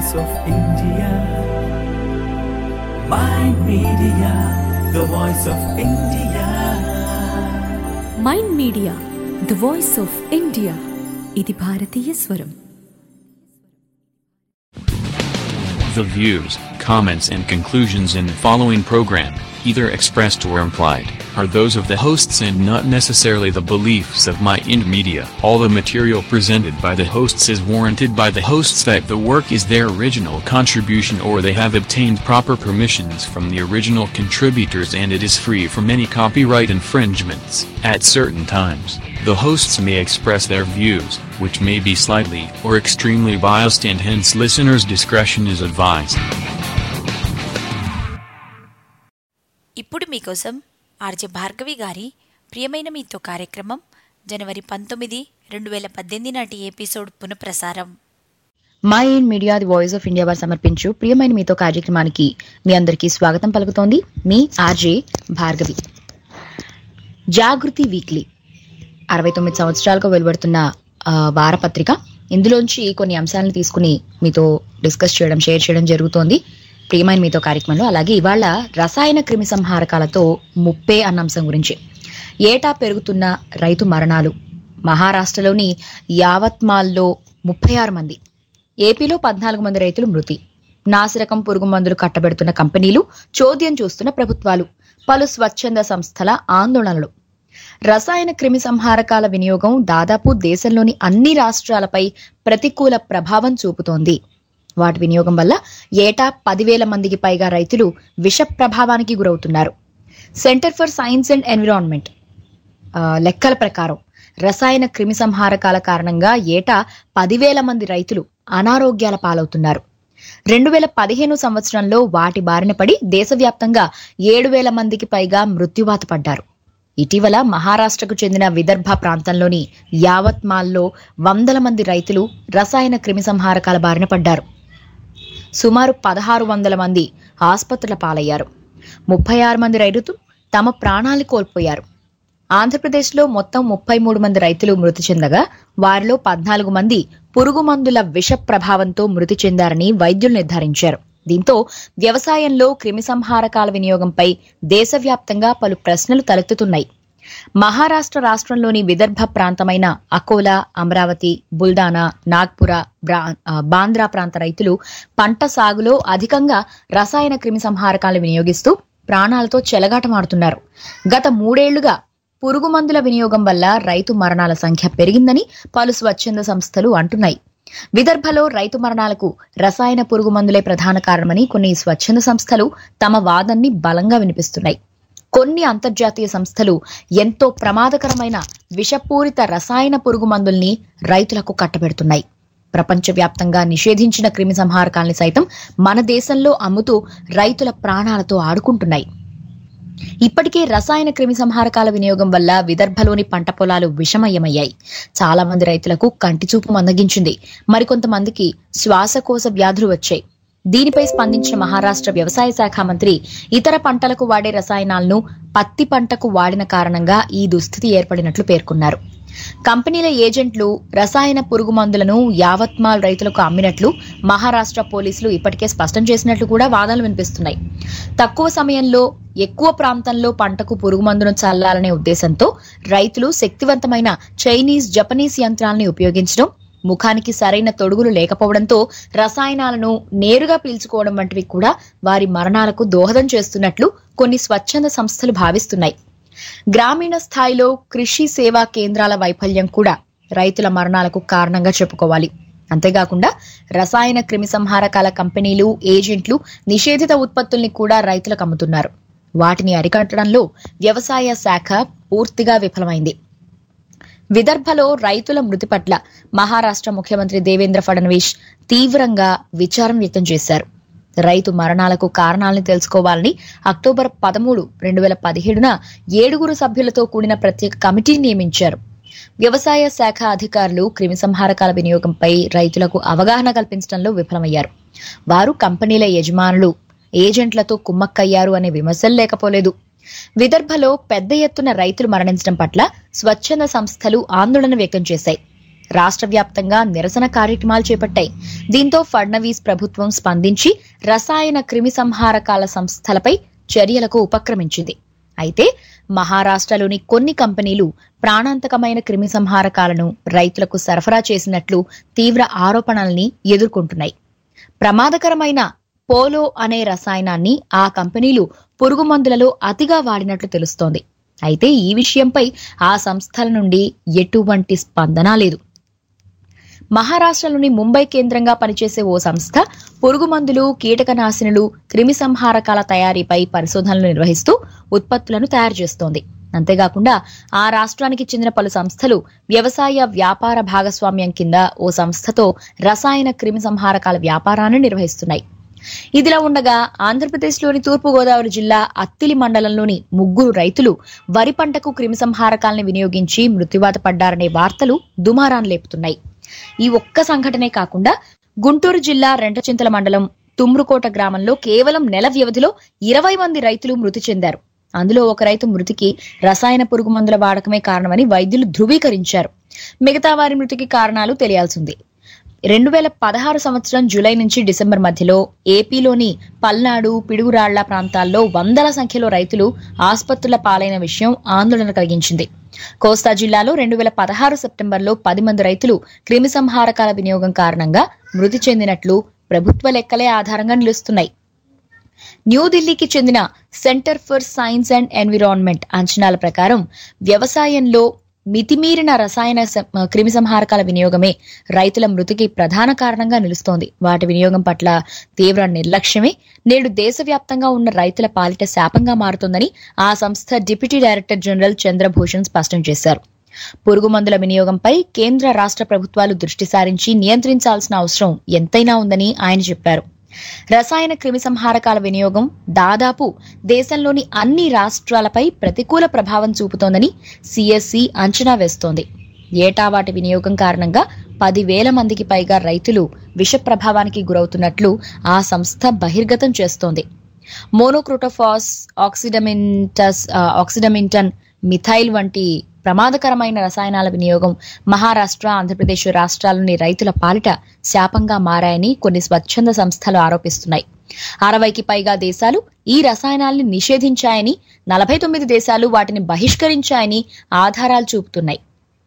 voice of India. Mind Media, the voice of India. Mind media the voice of India ఇది భారతీయ స్వరం The views, comments, and conclusions in the following program, either expressed or implied, are those of the hosts and not necessarily the beliefs of Mind Media. All the material presented by the hosts is warranted by the hosts that the work is their original contribution or they have obtained proper permissions from the original contributors and it is free from any copyright infringements. At certain times, the hosts may express their views, which may be slightly or extremely biased and hence listeners' discretion is advised. ఇప్పుడు మీకోసం RJ Bhargavi గారి ప్రియమైన మీతో కార్యక్రమం జనవరి పంతొమ్మిది రెండు వేల పద్దెనిమిది నాటి ఎపిసోడ్ పునఃప్రసారం my in media the voice of India వారు సమర్పించు ప్రియమైన మీతో కార్యక్రమానికి మీ అందరికీ స్వాగతం పలుకుతోంది మీ ఆర్జే భార్గవి జాగృతి వీక్లీ అరవై తొమ్మిది సంవత్సరాలుగా వెలువడుతున్న ఆ, వారపత్రిక ఇందులోంచి కొన్ని అంశాలను తీసుకుని మీతో డిస్కస్ చేయడం షేర్ చేయడం జరుగుతోంది ప్రియమైన మీతో కార్యక్రమంలో అలాగే ఇవాళ రసాయన క్రిమి సంహారకాలతో ముప్పే అన్న అంశం గురించి ఏటా పెరుగుతున్న రైతు మరణాలు మహారాష్ట్రలోని యావత్మాల్లో ముప్పై ఆరు మంది ఏపీలో పద్నాలుగు మంది రైతులు మృతి నాసిరకం పురుగు మందులు కట్టబెడుతున్న కంపెనీలు చోద్యం చూస్తున్న ప్రభుత్వాలు పలు స్వచ్ఛంద సంస్థల ఆందోళనలు రసాయన క్రిమి సంహారకాల వినియోగం దాదాపు దేశంలోని అన్ని రాష్ట్రాలపై ప్రతికూల ప్రభావం చూపుతోంది వాటి వినియోగం వల్ల ఏటా పదివేల మందికి పైగా రైతులు విష ప్రభావానికి గురవుతున్నారు centre for science and environment ఆ, లెక్కల ప్రకారం రసాయన క్రిమి సంహారకాల కారణంగా ఏటా పదివేల మంది రైతులు అనారోగ్యాల పాలవుతున్నారు రెండు వేల పదిహేను సంవత్సరంలో వాటి బారిన పడి దేశవ్యాప్తంగా ఏడు వేల మందికి పైగా మృత్యువాత పడ్డారు ఇటీవల మహారాష్ట్రకు చెందిన విదర్భ ప్రాంతంలోని యావత్మాల్లో వందల మంది రైతులు రసాయన క్రిమి సంహారకాల బారిన పడ్డారు సుమారు పదహారు వందల మంది ఆసుపత్రుల పాలయ్యారు ముప్పై ఆరు మంది రైతులు తమ ప్రాణాలు కోల్పోయారు ఆంధ్రప్రదేశ్లో మొత్తం ముప్పై మూడు మంది రైతులు మృతి చెందగా వారిలో పద్నాలుగు మంది పురుగు మందుల విష ప్రభావంతో మృతి చెందారని వైద్యులు నిర్ధారించారు దీంతో వ్యవసాయంలో క్రిమి సంహారకాల వినియోగంపై దేశవ్యాప్తంగా పలు ప్రశ్నలు తలెత్తుతున్నాయి మహారాష్ట్ర రాష్ట్రంలోని విదర్భ ప్రాంతమైన అకోలా అమరావతి బుల్డానా నాగ్పుర బ్రా- ఆ, బాంద్రా ప్రాంత రైతులు పంట సాగులో అధికంగా రసాయన క్రిమి సంహారకాలు వినియోగిస్తూ ప్రాణాలతో చెలగాటమాడుతున్నారు గత మూడేళ్లుగా పురుగు మందుల వినియోగం వల్ల రైతు మరణాల సంఖ్య పెరిగిందని పలు స్వచ్ఛంద సంస్థలు అంటున్నాయి విదర్భలో రైతు మరణాలకు రసాయన పురుగు మందులే ప్రధాన కారణమని కొన్ని స్వచ్ఛంద సంస్థలు తమ వాదన్ని బలంగా వినిపిస్తున్నాయి కొన్ని అంతర్జాతీయ సంస్థలు ఎంతో ప్రమాదకరమైన విషపూరిత రసాయన పురుగు మందుల్ని రైతులకు కట్టబెడుతున్నాయి ప్రపంచవ్యాప్తంగా నిషేధించిన క్రిమి సంహారకాల్ని సైతం మన దేశంలో అమ్ముతూ రైతుల ప్రాణాలతో ఆడుకుంటున్నాయి ఇప్పటికే రసాయన క్రిమి సంహారకాల వినియోగం వల్ల విదర్భలోని పంట పొలాలు విషమయమయ్యాయి చాలా మంది రైతులకు కంటి చూపు మందగించింది మరికొంతమందికి శ్వాసకోశ వ్యాధులు వచ్చాయి దీనిపై స్పందించిన మహారాష్ట్ర వ్యవసాయ శాఖ మంత్రి ఇతర పంటలకు వాడే రసాయనాలను పత్తి పంటకు వాడిన కారణంగా ఈ దుస్థితి ఏర్పడినట్లు పేర్కొన్నారు కంపెనీల ఏజెంట్లు రసాయన పురుగు మందులను యావత్మాల్ రైతులకు అమ్మినట్లు మహారాష్ట్ర పోలీసులు ఇప్పటికే స్పష్టం చేసినట్లు కూడా వాదనలు వినిపిస్తున్నాయి తక్కువ సమయంలో ఎక్కువ ప్రాంతంలో పంటకు పురుగు మందును చల్లాలనే ఉద్దేశంతో రైతులు శక్తివంతమైన చైనీస్ జపనీస్ యంత్రాలని ఉపయోగించడం ముఖానికి సరైన తొడుగులు లేకపోవడంతో రసాయనాలను నేరుగా పీల్చుకోవడం వంటివి కూడా వారి మరణాలకు దోహదం చేస్తున్నట్లు కొన్ని స్వచ్ఛంద సంస్థలు భావిస్తున్నాయి గ్రామీణ స్థాయిలో కృషి సేవా కేంద్రాల వైఫల్యం కూడా రైతుల మరణాలకు కారణంగా చెప్పుకోవాలి అంతేకాకుండా రసాయన క్రిమి సంహారకాల కంపెనీలు ఏజెంట్లు నిషేధిత ఉత్పత్తుల్ని కూడా రైతులకు అమ్ముతున్నారు వాటిని అరికట్టడంలో వ్యవసాయ శాఖ పూర్తిగా విఫలమైంది విదర్భలో రైతుల మృతి పట్ల మహారాష్ట్ర ముఖ్యమంత్రి దేవేంద్ర ఫడ్నవీస్ తీవ్రంగా విచారం వ్యక్తం చేశారు రైతు మరణాలకు కారణాలను తెలుసుకోవాలని అక్టోబర్ పదమూడు రెండు వేల పదిహేడున ఏడుగురు సభ్యులతో కూడిన ప్రత్యేక కమిటీని నియమించారు వ్యవసాయ శాఖ అధికారులు క్రిమి సంహారకాల వినియోగంపై రైతులకు అవగాహన కల్పించడంలో విఫలమయ్యారు వారు కంపెనీల యజమానులు ఏజెంట్లతో కుమ్మక్కయ్యారు అనే విమర్శలు లేకపోలేదు విదర్భలో పెద్ద ఎత్తున రైతులు మరణించడం పట్ల స్వచ్ఛంద సంస్థలు ఆందోళన వ్యక్తం చేశాయి రాష్ట్ర వ్యాప్తంగా నిరసన కార్యక్రమాలు చేపట్టాయి దీంతో ఫడ్నవీస్ ప్రభుత్వం స్పందించి రసాయన క్రిమి సంహారకాల సంస్థలపై చర్యలకు ఉపక్రమించింది అయితే మహారాష్ట్రలోని కొన్ని కంపెనీలు ప్రాణాంతకమైన క్రిమి సంహారకాలను రైతులకు సరఫరా చేసినట్లు తీవ్ర ఆరోపణల్ని ఎదుర్కొంటున్నాయి ప్రమాదకరమైన పోలో అనే రసాయనాన్ని ఆ కంపెనీలు పురుగు మందులలో అతిగా వాడినట్లు తెలుస్తోంది అయితే ఈ విషయంపై ఆ సంస్థల నుండి ఎటువంటి స్పందన లేదు మహారాష్ట్రలోని ముంబై కేంద్రంగా పనిచేసే ఓ సంస్థ పురుగు మందులు కీటకనాశినులు క్రిమి సంహారకాల తయారీపై పరిశోధనలు నిర్వహిస్తూ ఉత్పత్తులను తయారు చేస్తోంది అంతేకాకుండా ఆ రాష్ట్రానికి చెందిన పలు సంస్థలు వ్యవసాయ వ్యాపార భాగస్వామ్యం కింద ఓ సంస్థతో రసాయన క్రిమి సంహారకాల వ్యాపారాన్ని నిర్వహిస్తున్నాయి ఇదిలా ఉండగా ఆంధ్రప్రదేశ్లోని తూర్పు గోదావరి జిల్లా అత్తిలి మండలంలోని ముగ్గురు రైతులు వరి పంటకు క్రిమి సంహారకాలను వినియోగించి మృత్యువాత పడ్డారనే వార్తలు దుమారాన్ని లేపుతున్నాయి ఈ ఒక్క సంఘటనే కాకుండా గుంటూరు జిల్లా రెంటచింతల మండలం తుమ్రుకోట గ్రామంలో కేవలం నెల వ్యవధిలో ఇరవై మంది రైతులు మృతి చెందారు అందులో ఒక రైతు మృతికి రసాయన పురుగు మందుల వాడకమే కారణమని వైద్యులు ధృవీకరించారు మిగతా వారి మృతికి కారణాలు తెలియాల్సింది రెండు వేల పదహారు సంవత్సరం జూలై నుంచి డిసెంబర్ మధ్యలో ఏపీలోని పల్నాడు పిడుగురాళ్ల ప్రాంతాల్లో వందల సంఖ్యలో రైతులు ఆసుపత్రుల పాలైన విషయం ఆందోళన కలిగించింది కోస్తా జిల్లాలో రెండు వేల పదహారు సెప్టెంబర్లో పది మంది రైతులు క్రిమి సంహారకాల వినియోగం కారణంగా మృతి చెందినట్లు ప్రభుత్వ లెక్కలే ఆధారంగా నిలుస్తున్నాయి న్యూఢిల్లీకి చెందిన Centre for science and Environment అంచనాల ప్రకారం వ్యవసాయంలో మితిమీరిన రసాయన సం- క్రిమి సంహారకాల వినియోగమే రైతుల మృతికి ప్రధాన కారణంగా నిలుస్తోంది వాటి వినియోగం పట్ల తీవ్ర నిర్లక్ష్యమే నేడు దేశవ్యాప్తంగా ఉన్న రైతుల పాలిట శాపంగా మారుతోందని ఆ సంస్థ డిప్యూటీ డైరెక్టర్ జనరల్ చంద్రభూషణ్ స్పష్టం చేశారు పురుగు మందుల వినియోగంపై కేంద్ర రాష్ట్ర ప్రభుత్వాలు దృష్టి సారించి నియంత్రించాల్సిన అవసరం ఎంతైనా ఉందని ఆయన చెప్పారు రసాయన క్రిమి సంహారకాల వినియోగం దాదాపు దేశంలోని అన్ని రాష్ట్రాలపై ప్రతికూల ప్రభావం చూపుతోందని సిఎస్సి అంచనా వేస్తోంది ఏటా వాటి వినియోగం కారణంగా పదివేల మందికి పైగా రైతులు విష ప్రభావానికి గురవుతున్నట్లు ఆ సంస్థ బహిర్గతం చేస్తోంది మోనోక్రోటోఫాస్ ఆక్సిడమింటస్ ఆ, ఆక్సిడమింటన్ మిథైల్ వంటి ప్రమాదకరమైన రసాయనాల వినియోగం మహారాష్ట్ర ఆంధ్రప్రదేశ్ రాష్ట్రాల్లోని రైతుల పాలిట శాపంగా మారాయని కొన్ని స్వచ్ఛంద సంస్థలు ఆరోపిస్తున్నాయి అరవైకి పైగా దేశాలు ఈ రసాయనాల్ని నిషేధించాయని నలభై తొమ్మిది దేశాలు వాటిని బహిష్కరించాయని ఆధారాలు చూపుతున్నాయి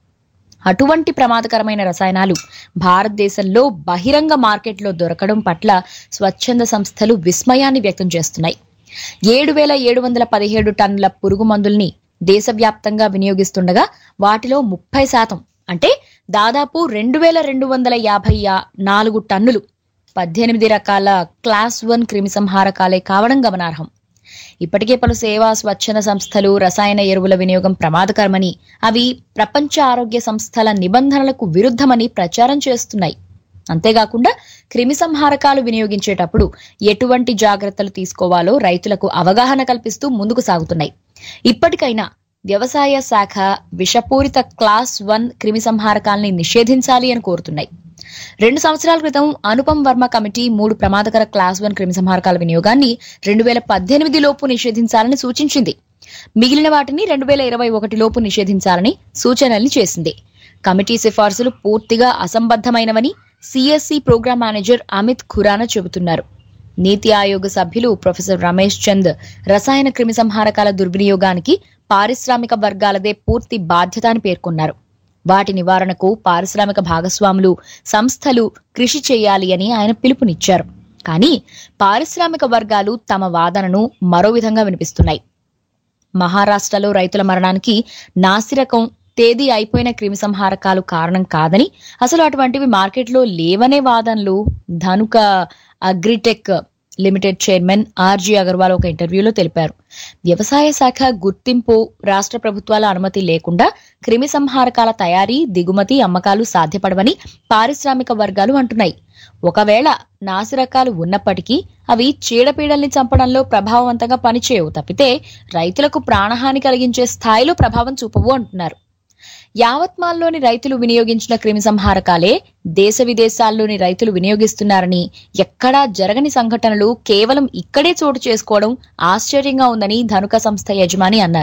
అటువంటి ప్రమాదకరమైన రసాయనాలు భారతదేశంలో బహిరంగ మార్కెట్లో దొరకడం పట్ల స్వచ్ఛంద సంస్థలు విస్మయాన్ని వ్యక్తం చేస్తున్నాయి ఏడు వేల ఏడు వందల పదిహేడు టన్నుల పురుగు మందుల్ని దేశవ్యాప్తంగా వినియోగిస్తుండగా వాటిలో ముప్పై శాతం అంటే దాదాపు రెండు వేల రెండు వందల యాభై యా- నాలుగు టన్నులు పద్దెనిమిది రకాల క్లాస్ వన్ క్రిమి సంహారకాలే కావడం గమనార్హం ఇప్పటికే పలు సేవా స్వచ్ఛంద సంస్థలు రసాయన ఎరువుల వినియోగం ప్రమాదకరమని అవి ప్రపంచ ఆరోగ్య సంస్థల నిబంధనలకు విరుద్ధమని ప్రచారం చేస్తున్నాయి అంతేకాకుండా క్రిమి సంహారకాలు వినియోగించేటప్పుడు ఎటువంటి జాగ్రత్తలు తీసుకోవాలో రైతులకు అవగాహన కల్పిస్తూ ముందుకు సాగుతున్నాయి ఇప్పటికైనా వ్యవసాయ శాఖ విషపూరిత క్లాస్ వన్ క్రిమి సంహారకాల్ని నిషేధించాలి అని కోరుతున్నాయి రెండు సంవత్సరాల క్రితం అనుపమ్ వర్మ కమిటీ మూడు ప్రమాదకర క్లాస్ వన్ క్రిమి సంహారకాల వినియోగాన్ని రెండు వేల పద్దెనిమిది లోపు నిషేధించాలని సూచించింది మిగిలిన వాటిని రెండు వేల ఇరవై ఒకటి లోపు నిషేధించాలని సూచనల్ని చేసింది కమిటీ సిఫార్సులు పూర్తిగా అసంబద్ధమైనవని CSE programme manager Amit Khurana చెబుతున్నారు నీతి ఆయోగ్ సభ్యులు ప్రొఫెసర్ రమేష్ చంద్ రసాయన క్రిమి సంహారకాల దుర్వినియోగానికి పారిశ్రామిక వర్గాలదే పూర్తి బాధ్యత అని పేర్కొన్నారు వాటి నివారణకు పారిశ్రామిక భాగస్వాములు సంస్థలు కృషి చేయాలి అని ఆయన పిలుపునిచ్చారు కానీ పారిశ్రామిక వర్గాలు తమ వాదనను మరో విధంగా వినిపిస్తున్నాయి మహారాష్ట్రలో రైతుల మరణానికి నాసిరకం తేదీ అయిపోయిన క్రిమి సంహారకాలు కారణం కాదని అసలు అటువంటివి మార్కెట్లో లేవనే వాదనలు Dhanuka Agritech Limited chairman R G Agarwal ఒక ఇంటర్వ్యూలో తెలిపారు వ్యవసాయ శాఖ గుర్తింపు రాష్ట్ర ప్రభుత్వాల అనుమతి లేకుండా క్రిమి సంహారకాల తయారీ దిగుమతి అమ్మకాలు సాధ్యపడవని పారిశ్రామిక వర్గాలు అంటున్నాయి ఒకవేళ నాసిరకాలు ఉన్నప్పటికీ అవి చీడపీడల్ని చంపడంలో ప్రభావవంతంగా పనిచేయవు తప్పితే రైతులకు ప్రాణహాని కలిగించే స్థాయిలో ప్రభావం చూపవు అంటున్నారు యావత్మాల్లోని రైతులు వినియోగించిన క్రిమి సంహారకాలే దేశ విదేశాల్లోని రైతులు వినియోగిస్తున్నారని ఎక్కడా జరగని సంఘటనలు కేవలం ఇక్కడే చోటు చేసుకోవడం ఆశ్చర్యంగా ఉందని ధనుక సంస్థ యజమాని అన్నారు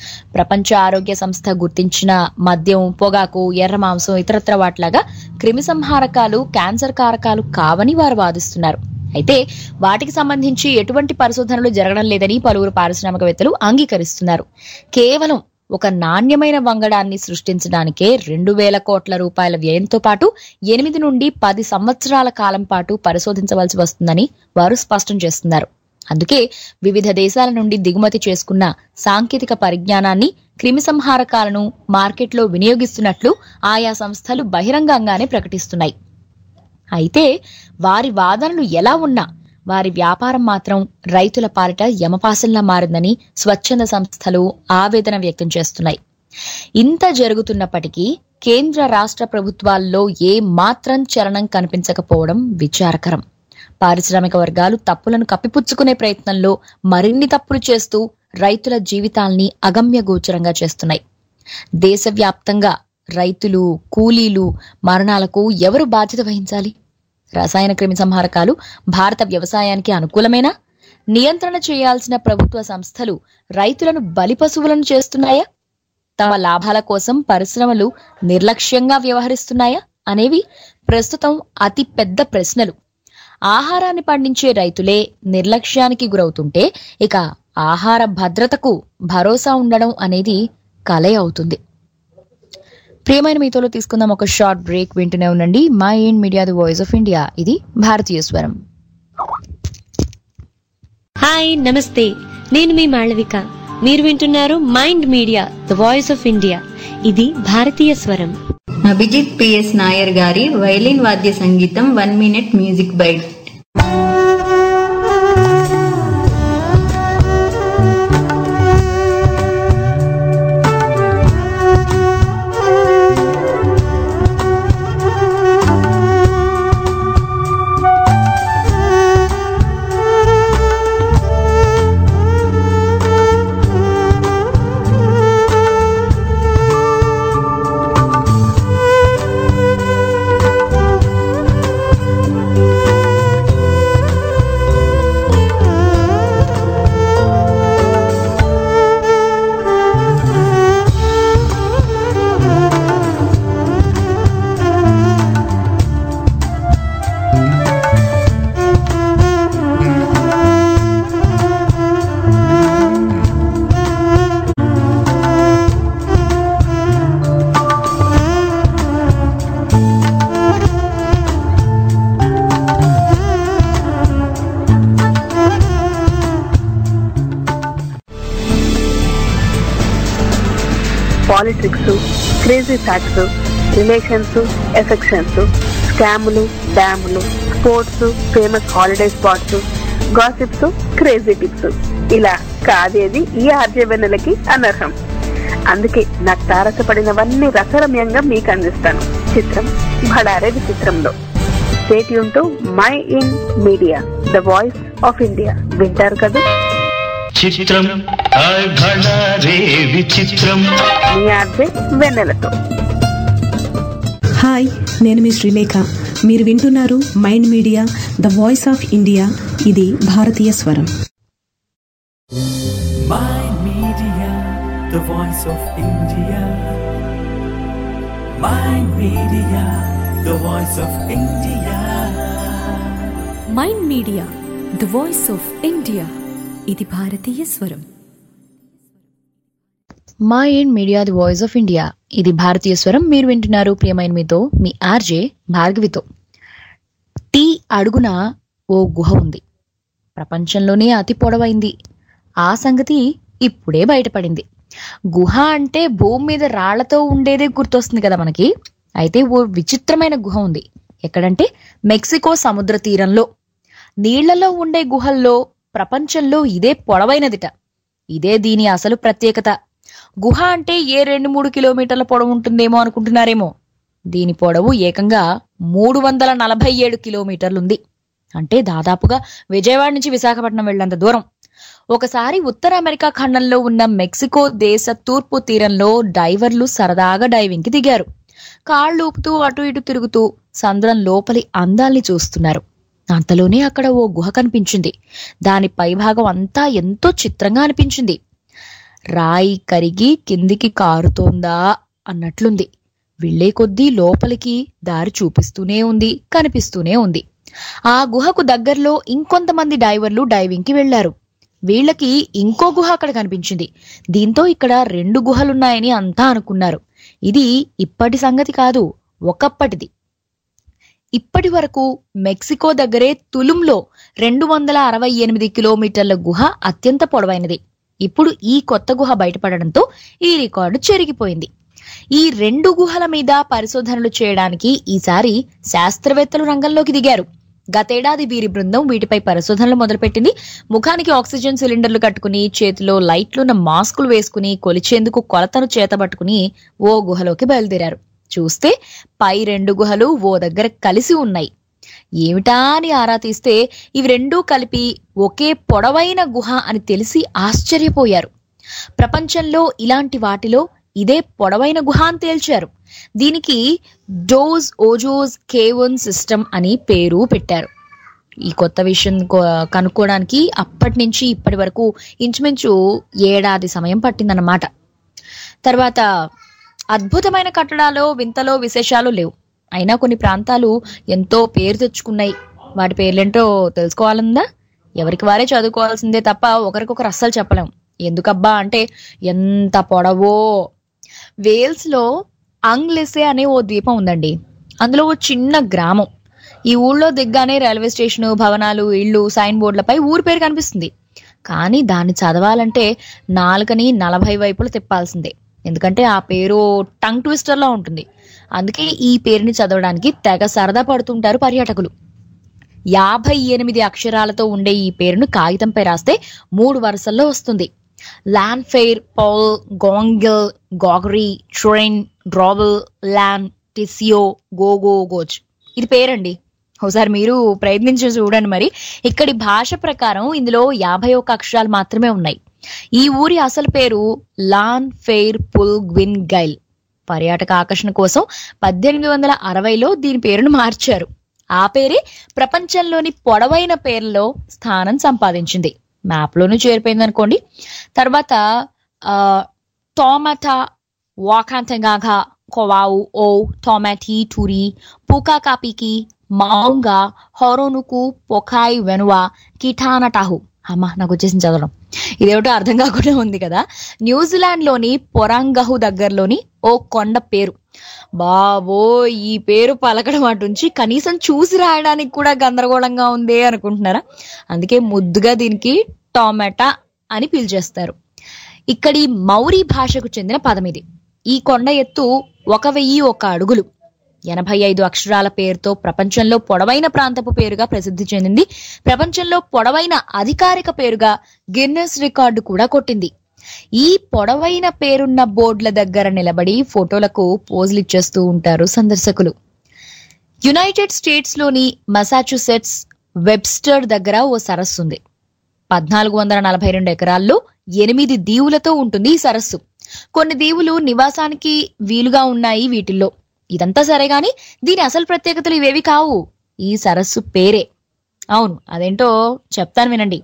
ప్రపంచ ఆరోగ్య సంస్థ గుర్తించిన మద్యం పొగాకు ఎర్ర మాంసం ఇతరత్ర వాటిలాగా క్రిమి సంహారకాలు క్యాన్సర్ కారకాలు కావని వారు వాదిస్తున్నారు అయితే వాటికి సంబంధించి ఎటువంటి పరిశోధనలు జరగడం లేదని పలువురు పారిశ్రామికవేత్తలు అంగీకరిస్తున్నారు కేవలం ఒక నాణ్యమైన వంగడాన్ని సృష్టించడానికే రెండు వేల కోట్ల రూపాయల వ్యయంతో పాటు ఎనిమిది నుండి పది సంవత్సరాల కాలం పాటు పరిశోధించవలసి వస్తుందని వారు స్పష్టం చేస్తున్నారు అందుకే వివిధ దేశాల నుండి దిగుమతి చేసుకున్న సాంకేతిక పరిజ్ఞానాన్ని క్రిమిసంహారకాలను మార్కెట్లో వినియోగిస్తున్నట్లు ఆయా సంస్థలు బహిరంగంగానే ప్రకటిస్తున్నాయి అయితే వారి వాదనలు ఎలా ఉన్నా వారి వ్యాపారం మాత్రం రైతుల పాలిట యమపాసంలా మారిందని స్వచ్ఛంద సంస్థలు ఆవేదన వ్యక్తం చేస్తున్నాయి ఇంత జరుగుతున్నప్పటికీ కేంద్ర రాష్ట్ర ప్రభుత్వాల్లో ఏ మాత్రం చలనం కనిపించకపోవడం విచారకరం పారిశ్రామిక వర్గాలు తప్పులను కప్పిపుచ్చుకునే ప్రయత్నంలో మరిన్ని తప్పులు చేస్తూ రైతుల జీవితాల్ని అగమ్య గోచరంగా చేస్తున్నాయి దేశవ్యాప్తంగా రైతులు కూలీలు మరణాలకు ఎవరు బాధ్యత వహించాలి రసాయన క్రిమి సంహారకాలు భారత వ్యవసాయానికి అనుకూలమేనా నియంత్రణ చేయాల్సిన ప్రభుత్వ సంస్థలు రైతులను బలిపశువులను చేస్తున్నాయా తమ లాభాల కోసం పరిశ్రమలు నిర్లక్ష్యంగా వ్యవహరిస్తున్నాయా అనేవి ప్రస్తుతం అతి పెద్ద ప్రశ్నలు ఆహారాన్ని పండించే రైతులే నిర్లక్ష్యానికి గురవుతుంటే ఇక ఆహార భద్రతకు భరోసా ఉండడం అనేది కలే అవుతుంది ప్రియమైన మీతోలో తీసుకుందాం ఒక షార్ట్ బ్రేక్ వింటూనే ఉండండి Mind Media the voice of India ఇది భారతీయ స్వరం హాయ్ నమస్తే నేను మీ మాళవిక మీరు వింటున్నారు Mind media the voice of India ఇది భారతీయ స్వరం అభిజిత్ పిఎస్ నాయర్ గారి వైలిన్ వాద్య సంగీతం one minute music bite politics crazy facts relations affections స్కాములు డ్యాములు sports famous holiday spots gossips crazy tips ఇలా కాదేది ఈ ఆర్జవెన్నెలకి అనర్హం అందుకే నాకు తారసపడినవన్నీ రసరమ్యంగా మీకు అందిస్తాను చిత్రం భడారే విచిత్రంలో స్టేట్ యూన్ to my in Media the voice of India వింటారు కదా చిత్రం హాయ్ భళా రే విచిత్రం మీ ఆర్జే వెన్నెలతో హాయ్ నేను మీ శ్రీలేఖ మీరు వింటున్నారు Mind media the voice of India ఇది భారతీయ స్వరం Mind Media, the voice of India. Mind Media, the voice of India. Mind media the voice of India ఇది భారతీయ స్వరం Mind Media the voice of India ఇది భారతీయ స్వరం మీరు వింటున్నారు ప్రియమైన మీతో మీ ఆర్జే భార్గవితో టీ అడుగున ఓ గుహ ఉంది ప్రపంచంలోనే అతి పొడవైంది ఆ సంగతి ఇప్పుడే బయటపడింది గుహ అంటే భూమి మీద రాళ్లతో ఉండేదే గుర్తొస్తుంది కదా మనకి అయితే ఓ విచిత్రమైన గుహ ఉంది ఎక్కడంటే మెక్సికో సముద్ర తీరంలో నీళ్లలో ఉండే గుహల్లో ప్రపంచంలో ఇదే పొడవైనదిట ఇదే దీని అసలు ప్రత్యేకత గుహ అంటే ఏ రెండు మూడు కిలోమీటర్ల పొడవు ఉంటుందేమో అనుకుంటున్నారేమో దీని పొడవు ఏకంగా మూడు వందల నలభై ఏడు కిలోమీటర్లుంది అంటే దాదాపుగా విజయవాడ నుంచి విశాఖపట్నం వెళ్ళేంత దూరం ఒకసారి ఉత్తర అమెరికా ఖండంలో ఉన్న మెక్సికో దేశ తూర్పు తీరంలో డైవర్లు సరదాగా డైవింగ్ కి దిగారు కాళ్ళు ఊపుతూ అటు ఇటు తిరుగుతూ సంద్రం లోపలి అందాల్ని చూస్తున్నారు అంతలోనే అక్కడ ఓ గుహ కనిపించింది దాని పైభాగం అంతా ఎంతో చిత్రంగా అనిపించింది రాయి కరిగి కిందికి కారుతోందా అన్నట్లుంది వెళ్లే కొద్దీ లోపలికి దారి చూపిస్తూనే ఉంది కనిపిస్తూనే ఉంది ఆ గుహకు దగ్గరలో ఇంకొంతమంది డైవర్లు డైవింగ్ కి వెళ్లారు వీళ్ళకి ఇంకో గుహ అక్కడ కనిపించింది దీంతో ఇక్కడ రెండు గుహలున్నాయని అంతా అనుకున్నారు ఇది ఇప్పటి సంగతి కాదు ఒకప్పటిది ఇప్పటి వరకు మెక్సికో దగ్గరే తులుంలో రెండు వందల అరవై ఎనిమిది కిలోమీటర్ల గుహ అత్యంత పొడవైనది ఇప్పుడు ఈ కొత్త గుహ బయటపడడంతో ఈ రికార్డు చెరిగిపోయింది ఈ రెండు గుహల మీద పరిశోధనలు చేయడానికి ఈసారి శాస్త్రవేత్తలు రంగంలోకి దిగారు గతేడాది వీరి బృందం వీటిపై పరిశోధనలు మొదలుపెట్టింది ముఖానికి ఆక్సిజన్ సిలిండర్లు కట్టుకుని చేతిలో లైట్లున్న మాస్కులు వేసుకుని కొలిచేందుకు కొలతను చేతబట్టుకుని ఓ గుహలోకి బయలుదేరారు చూస్తే పై రెండు గుహలు ఓ దగ్గర కలిసి ఉన్నాయి ఏమిటా అని ఆరా తీస్తే ఇవి రెండూ కలిపి ఒకే పొడవైన గుహ అని తెలిసి ఆశ్చర్యపోయారు ప్రపంచంలో ఇలాంటి వాటిలో ఇదే పొడవైన గుహ అని తేల్చారు దీనికి డోజ్ ఓజోస్ కేవన్ సిస్టమ్ అని పేరు పెట్టారు ఈ కొత్త విషయం కొ- కనుక్కోవడానికి అప్పటి నుంచి ఇప్పటి వరకు ఇంచుమించు ఏడాది సమయం పట్టిందన్నమాట తర్వాత అద్భుతమైన కట్టడాలు వింతలో విశేషాలు లేవు అయినా కొన్ని ప్రాంతాలు ఎంతో పేరు తెచ్చుకున్నాయి వాటి పేర్లేంటో తెలుసుకోవాలందా ఎవరికి వారే చదువుకోవాల్సిందే తప్ప ఒకరికొకరు అస్సలు చెప్పలేం ఎందుకబ్బా అంటే ఎంత పొడవో వేల్స్ లో అంగ్లెసే అనే ఓ ద్వీపం ఉందండి అందులో ఓ చిన్న గ్రామం ఈ ఊళ్ళో దిగ్గానే రైల్వే స్టేషన్ భవనాలు ఇళ్ళు సైన్ బోర్డులపై ఊరి పేరు కనిపిస్తుంది కానీ దాన్ని చదవాలంటే నాలుకని నలభై వైపులు తిప్పాల్సిందే ఎందుకంటే ఆ పేరు టంగ్ ట్విస్టర్ లా ఉంటుంది అందుకే ఈ పేరుని చదవడానికి తెగ సరదా పడుతుంటారు పర్యాటకులు యాభై ఎనిమిది అక్షరాలతో ఉండే ఈ పేరును కాగితంపై రాస్తే మూడు వరుసల్లో వస్తుంది ల్యాండ్ ఫెయిర్ పౌల్ గోంగిల్ గోగరీ ట్రైన్ డ్రాబుల్ ల్యాన్ టిసియో గోగో గోచ్ ఇది పేరండి ఒకసారి మీరు ప్రయత్నించి చూడండి మరి ఇక్కడి భాష ప్రకారం ఇందులో యాభై ఒక్క అక్షరాలు మాత్రమే ఉన్నాయి ఈ ఊరి అసలు పేరు Llanfairpwllgwyngyll పర్యాటక ఆకర్షణ కోసం పద్దెనిమిది వందల అరవైలో దీని పేరును మార్చారు ఆ పేరే ప్రపంచంలోని పొడవైన పేర్లలో స్థానం సంపాదించింది మ్యాప్ లోనూ చేరిపోయింది అనుకోండి తర్వాత ఆ, టోమాటా వాకాంతగాగా కొవావు ఓ టొమాటీ టూరి పూకాకాపికి మాంగా హొరోనుకు పొకాయ్ వెనువా కిఠానటాహు అమ్మా నాకు వచ్చేసింది చదవడం ఇదేమిటో అర్థం కాకుండా ఉంది కదా న్యూజిలాండ్ లోని పొరాంగహు దగ్గరలోని ఓ కొండ పేరు బాబో ఈ పేరు పలకడం అటుంచి కనీసం చూసి రాయడానికి కూడా గందరగోళంగా ఉంది అనుకుంటున్నారా అందుకే ముద్దుగా దీనికి టొమాటా అని పిలిచేస్తారు ఇక్కడి మౌరి భాషకు చెందిన పదం ఇది ఈ కొండ ఎత్తు ఒక వెయ్యి ఒక అడుగులు ఎనభై ఐదు అక్షరాల పేరుతో ప్రపంచంలో పొడవైన ప్రాంతపు పేరుగా ప్రసిద్ధి చెందింది ప్రపంచంలో పొడవైన అధికారిక పేరుగా గిన్నెస్ రికార్డు కూడా కొట్టింది ఈ పొడవైన పేరున్న బోర్డుల దగ్గర నిలబడి ఫోటోలకు పోజులు ఇచ్చేస్తూ ఉంటారు సందర్శకులు యునైటెడ్ స్టేట్స్ లోని మసాచుసెట్స్ వెబ్స్టర్ దగ్గర ఓ సరస్సు ఉంది పద్నాలుగు వందల నలభై రెండు ఎకరాల్లో ఎనిమిది దీవులతో ఉంటుంది ఈ సరస్సు కొన్ని దీవులు నివాసానికి వీలుగా ఉన్నాయి వీటిల్లో ఇదంతా సరే గాని దీని అసలు ప్రత్యేకతలు ఇవేవి కావు ఈ సరస్సు పేరే అవును అదేంటో చెప్తాను వినండి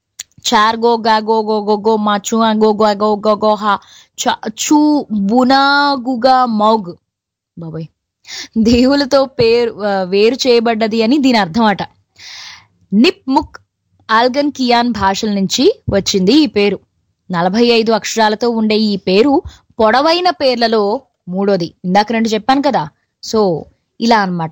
చార్ గో గా గో గో గో గో మా చు ఆ గో గో గో గో గో హా చ- చు బునా గుగా మౌగ్ బాబోయ్ దేవులతో పేరు ఆ, వేరు చేయబడ్డది అని దీని అర్థం అట నిప్ ముక్ ఆల్గన్ కియాన్ భాషల నుంచి వచ్చింది ఈ పేరు నలభై ఐదు అక్షరాలతో ఉండే ఈ పేరు పొడవైన పేర్లలో మూడోది ఇందాక రెండు చెప్పాను కదా సో ఇలా అన్నమాట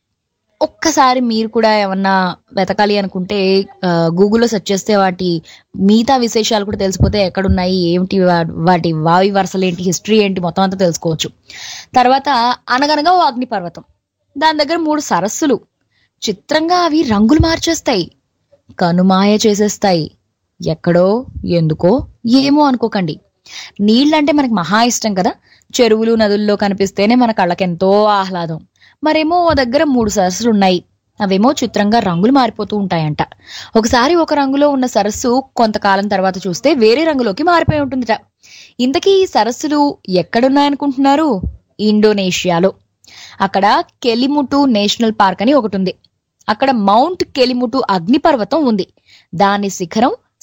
ఒక్కసారి మీరు కూడా ఏమన్నా వెతకాలి అనుకుంటే ఆ, గూగుల్లో సెర్చ్ చేస్తే వాటి మిగతా విశేషాలు కూడా తెలిసిపోతే ఎక్కడున్నాయి ఏమిటి వా- వాటి వావి వరుసలు ఏంటి హిస్టరీ ఏంటి మొత్తం అంతా తెలుసుకోవచ్చు తర్వాత అనగనగా ఓ అగ్నిపర్వతం దాని దగ్గర మూడు సరస్సులు చిత్రంగా అవి రంగులు మార్చేస్తాయి కనుమాయ చేసేస్తాయి ఎక్కడో ఎందుకో ఏమో అనుకోకండి నీళ్ళంటే మనకి మహా ఇష్టం కదా చెరువులు నదుల్లో కనిపిస్తేనే మన కళ్ళకెంతో ఆహ్లాదం మరేమో ఓ దగ్గర మూడు సరస్సులు ఉన్నాయి అవేమో చిత్రంగా రంగులు మారిపోతూ ఉంటాయంట ఒకసారి ఒక రంగులో ఉన్న సరస్సు కొంతకాలం తర్వాత చూస్తే వేరే రంగులోకి మారిపోయి ఉంటుందిట ఇంతకీ ఈ సరస్సులు ఎక్కడున్నాయనుకుంటున్నారు ఇండోనేషియాలో అక్కడ కెలిముటు నేషనల్ పార్క్ అని ఒకటి ఉంది అక్కడ మౌంట్ కెలిముటు అగ్నిపర్వతం ఉంది దాని శిఖరం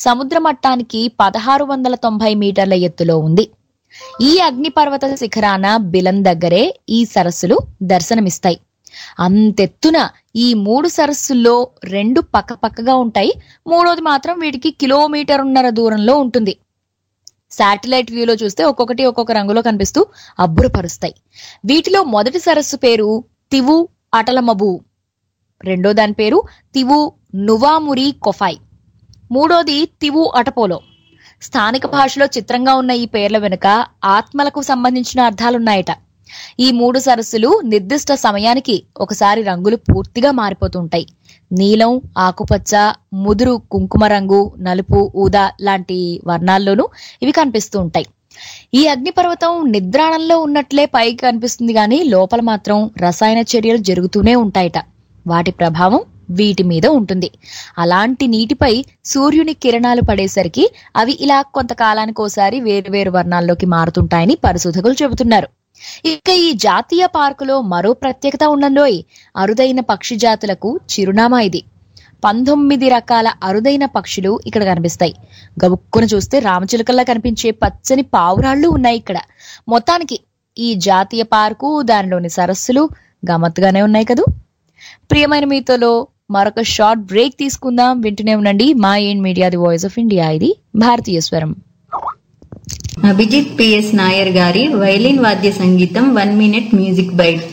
సముద్ర మట్టానికి పదహారు వందల తొంభై మీటర్ల ఎత్తులో ఉంది ఈ అగ్నిపర్వత శిఖరాన బిలం దగ్గరే ఈ సరస్సులు దర్శనమిస్తాయి అంతెత్తున ఈ మూడు సరస్సుల్లో రెండు పక్క పక్కగా ఉంటాయి మూడోది మాత్రం వీటికి కిలోమీటరున్నర దూరంలో ఉంటుంది శాటిలైట్ వ్యూలో చూస్తే ఒక్కొక్కటి ఒక్కొక్క రంగులో కనిపిస్తూ అబ్బురపరుస్తాయి వీటిలో మొదటి సరస్సు పేరు తివు అటలమబు రెండో దాని పేరు తివు నువామురి కొఫాయ్ మూడోది తివు అటపోలో స్థానిక భాషలో చిత్రంగా ఉన్న ఈ పేర్ల వెనుక ఆత్మలకు సంబంధించిన అర్థాలున్నాయట ఈ మూడు సరస్సులు నిర్దిష్ట సమయానికి ఒకసారి రంగులు పూర్తిగా మారిపోతుంటాయి నీలం ఆకుపచ్చ ముదురు కుంకుమ రంగు నలుపు ఊదా లాంటి వర్ణాల్లోనూ ఇవి కనిపిస్తూ ఉంటాయి ఈ అగ్నిపర్వతం నిద్రాణంలో ఉన్నట్లే పైకి కనిపిస్తుంది గాని లోపల మాత్రం రసాయన చర్యలు జరుగుతూనే ఉంటాయట వాటి ప్రభావం వీటి మీద ఉంటుంది అలాంటి నీటిపై సూర్యుని కిరణాలు పడేసరికి అవి ఇలా కొంతకాలానికి ఒకసారి వేరువేరు వర్ణాల్లోకి మారుతుంటాయని పరిశోధకులు చెబుతున్నారు ఇక ఈ జాతీయ పార్కులో మరో ప్రత్యేకత ఉన్నందోయ్ అరుదైన పక్షి జాతులకు చిరునామా ఇది పంతొమ్మిది రకాల అరుదైన పక్షులు ఇక్కడ కనిపిస్తాయి గబుక్కున చూస్తే రామచిలుకల్లా కనిపించే పచ్చని పావురాళ్ళు ఉన్నాయి ఇక్కడ మొత్తానికి ఈ జాతీయ పార్కు దానిలోని సరస్సులు గమ్మత్తుగానే ఉన్నాయి కదూ ప్రియమైన మీతోలో మరొక షార్ట్ బ్రేక్ తీసుకుందాం వింటూనే ఉండండి Mind Media the voice of India ఇది భారతీయ స్వరం అభిజిత్ పిఎస్ నాయర్ గారి వైలిన్ వాద్య సంగీతం వన్ మినిట్ మ్యూజిక్ బైట్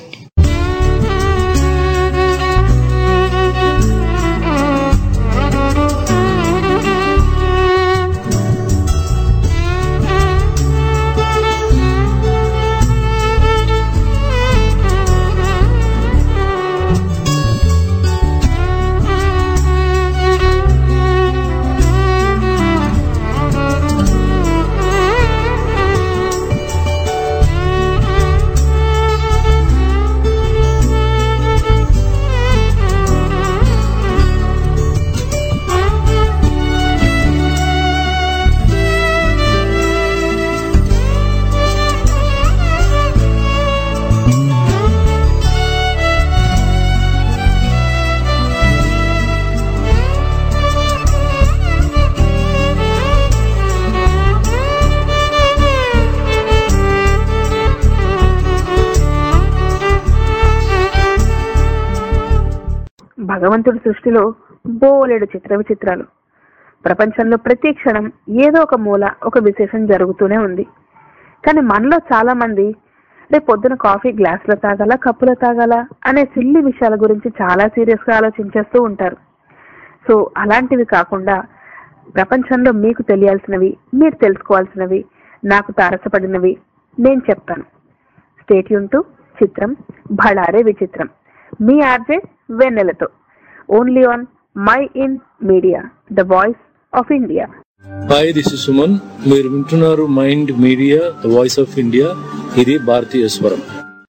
భగవంతుడి సృష్టిలో బోలెడు చిత్ర విచిత్రాలు ప్రపంచంలో ప్రతి క్షణం ఏదో ఒక మూల ఒక విశేషం జరుగుతూనే ఉంది కానీ మనలో చాలా మంది రేపు పొద్దున కాఫీ గ్లాసులో తాగాల కప్పులో తాగాల అనే సిల్లి విషయాల గురించి చాలా సీరియస్ గా ఆలోచించేస్తూ ఉంటారు సో అలాంటివి కాకుండా ప్రపంచంలో మీకు తెలియాల్సినవి మీరు తెలుసుకోవాల్సినవి నాకు తారసపడినవి నేను చెప్తాను స్టేట్ టు చిత్రం భళారే విచిత్రం మీ ఆర్జే వెన్నెలతో only on my in Media the voice of India hi this is Suman మీరు వింటున్నారు Mind media the voice of India ఇది భారతీయ స్వరం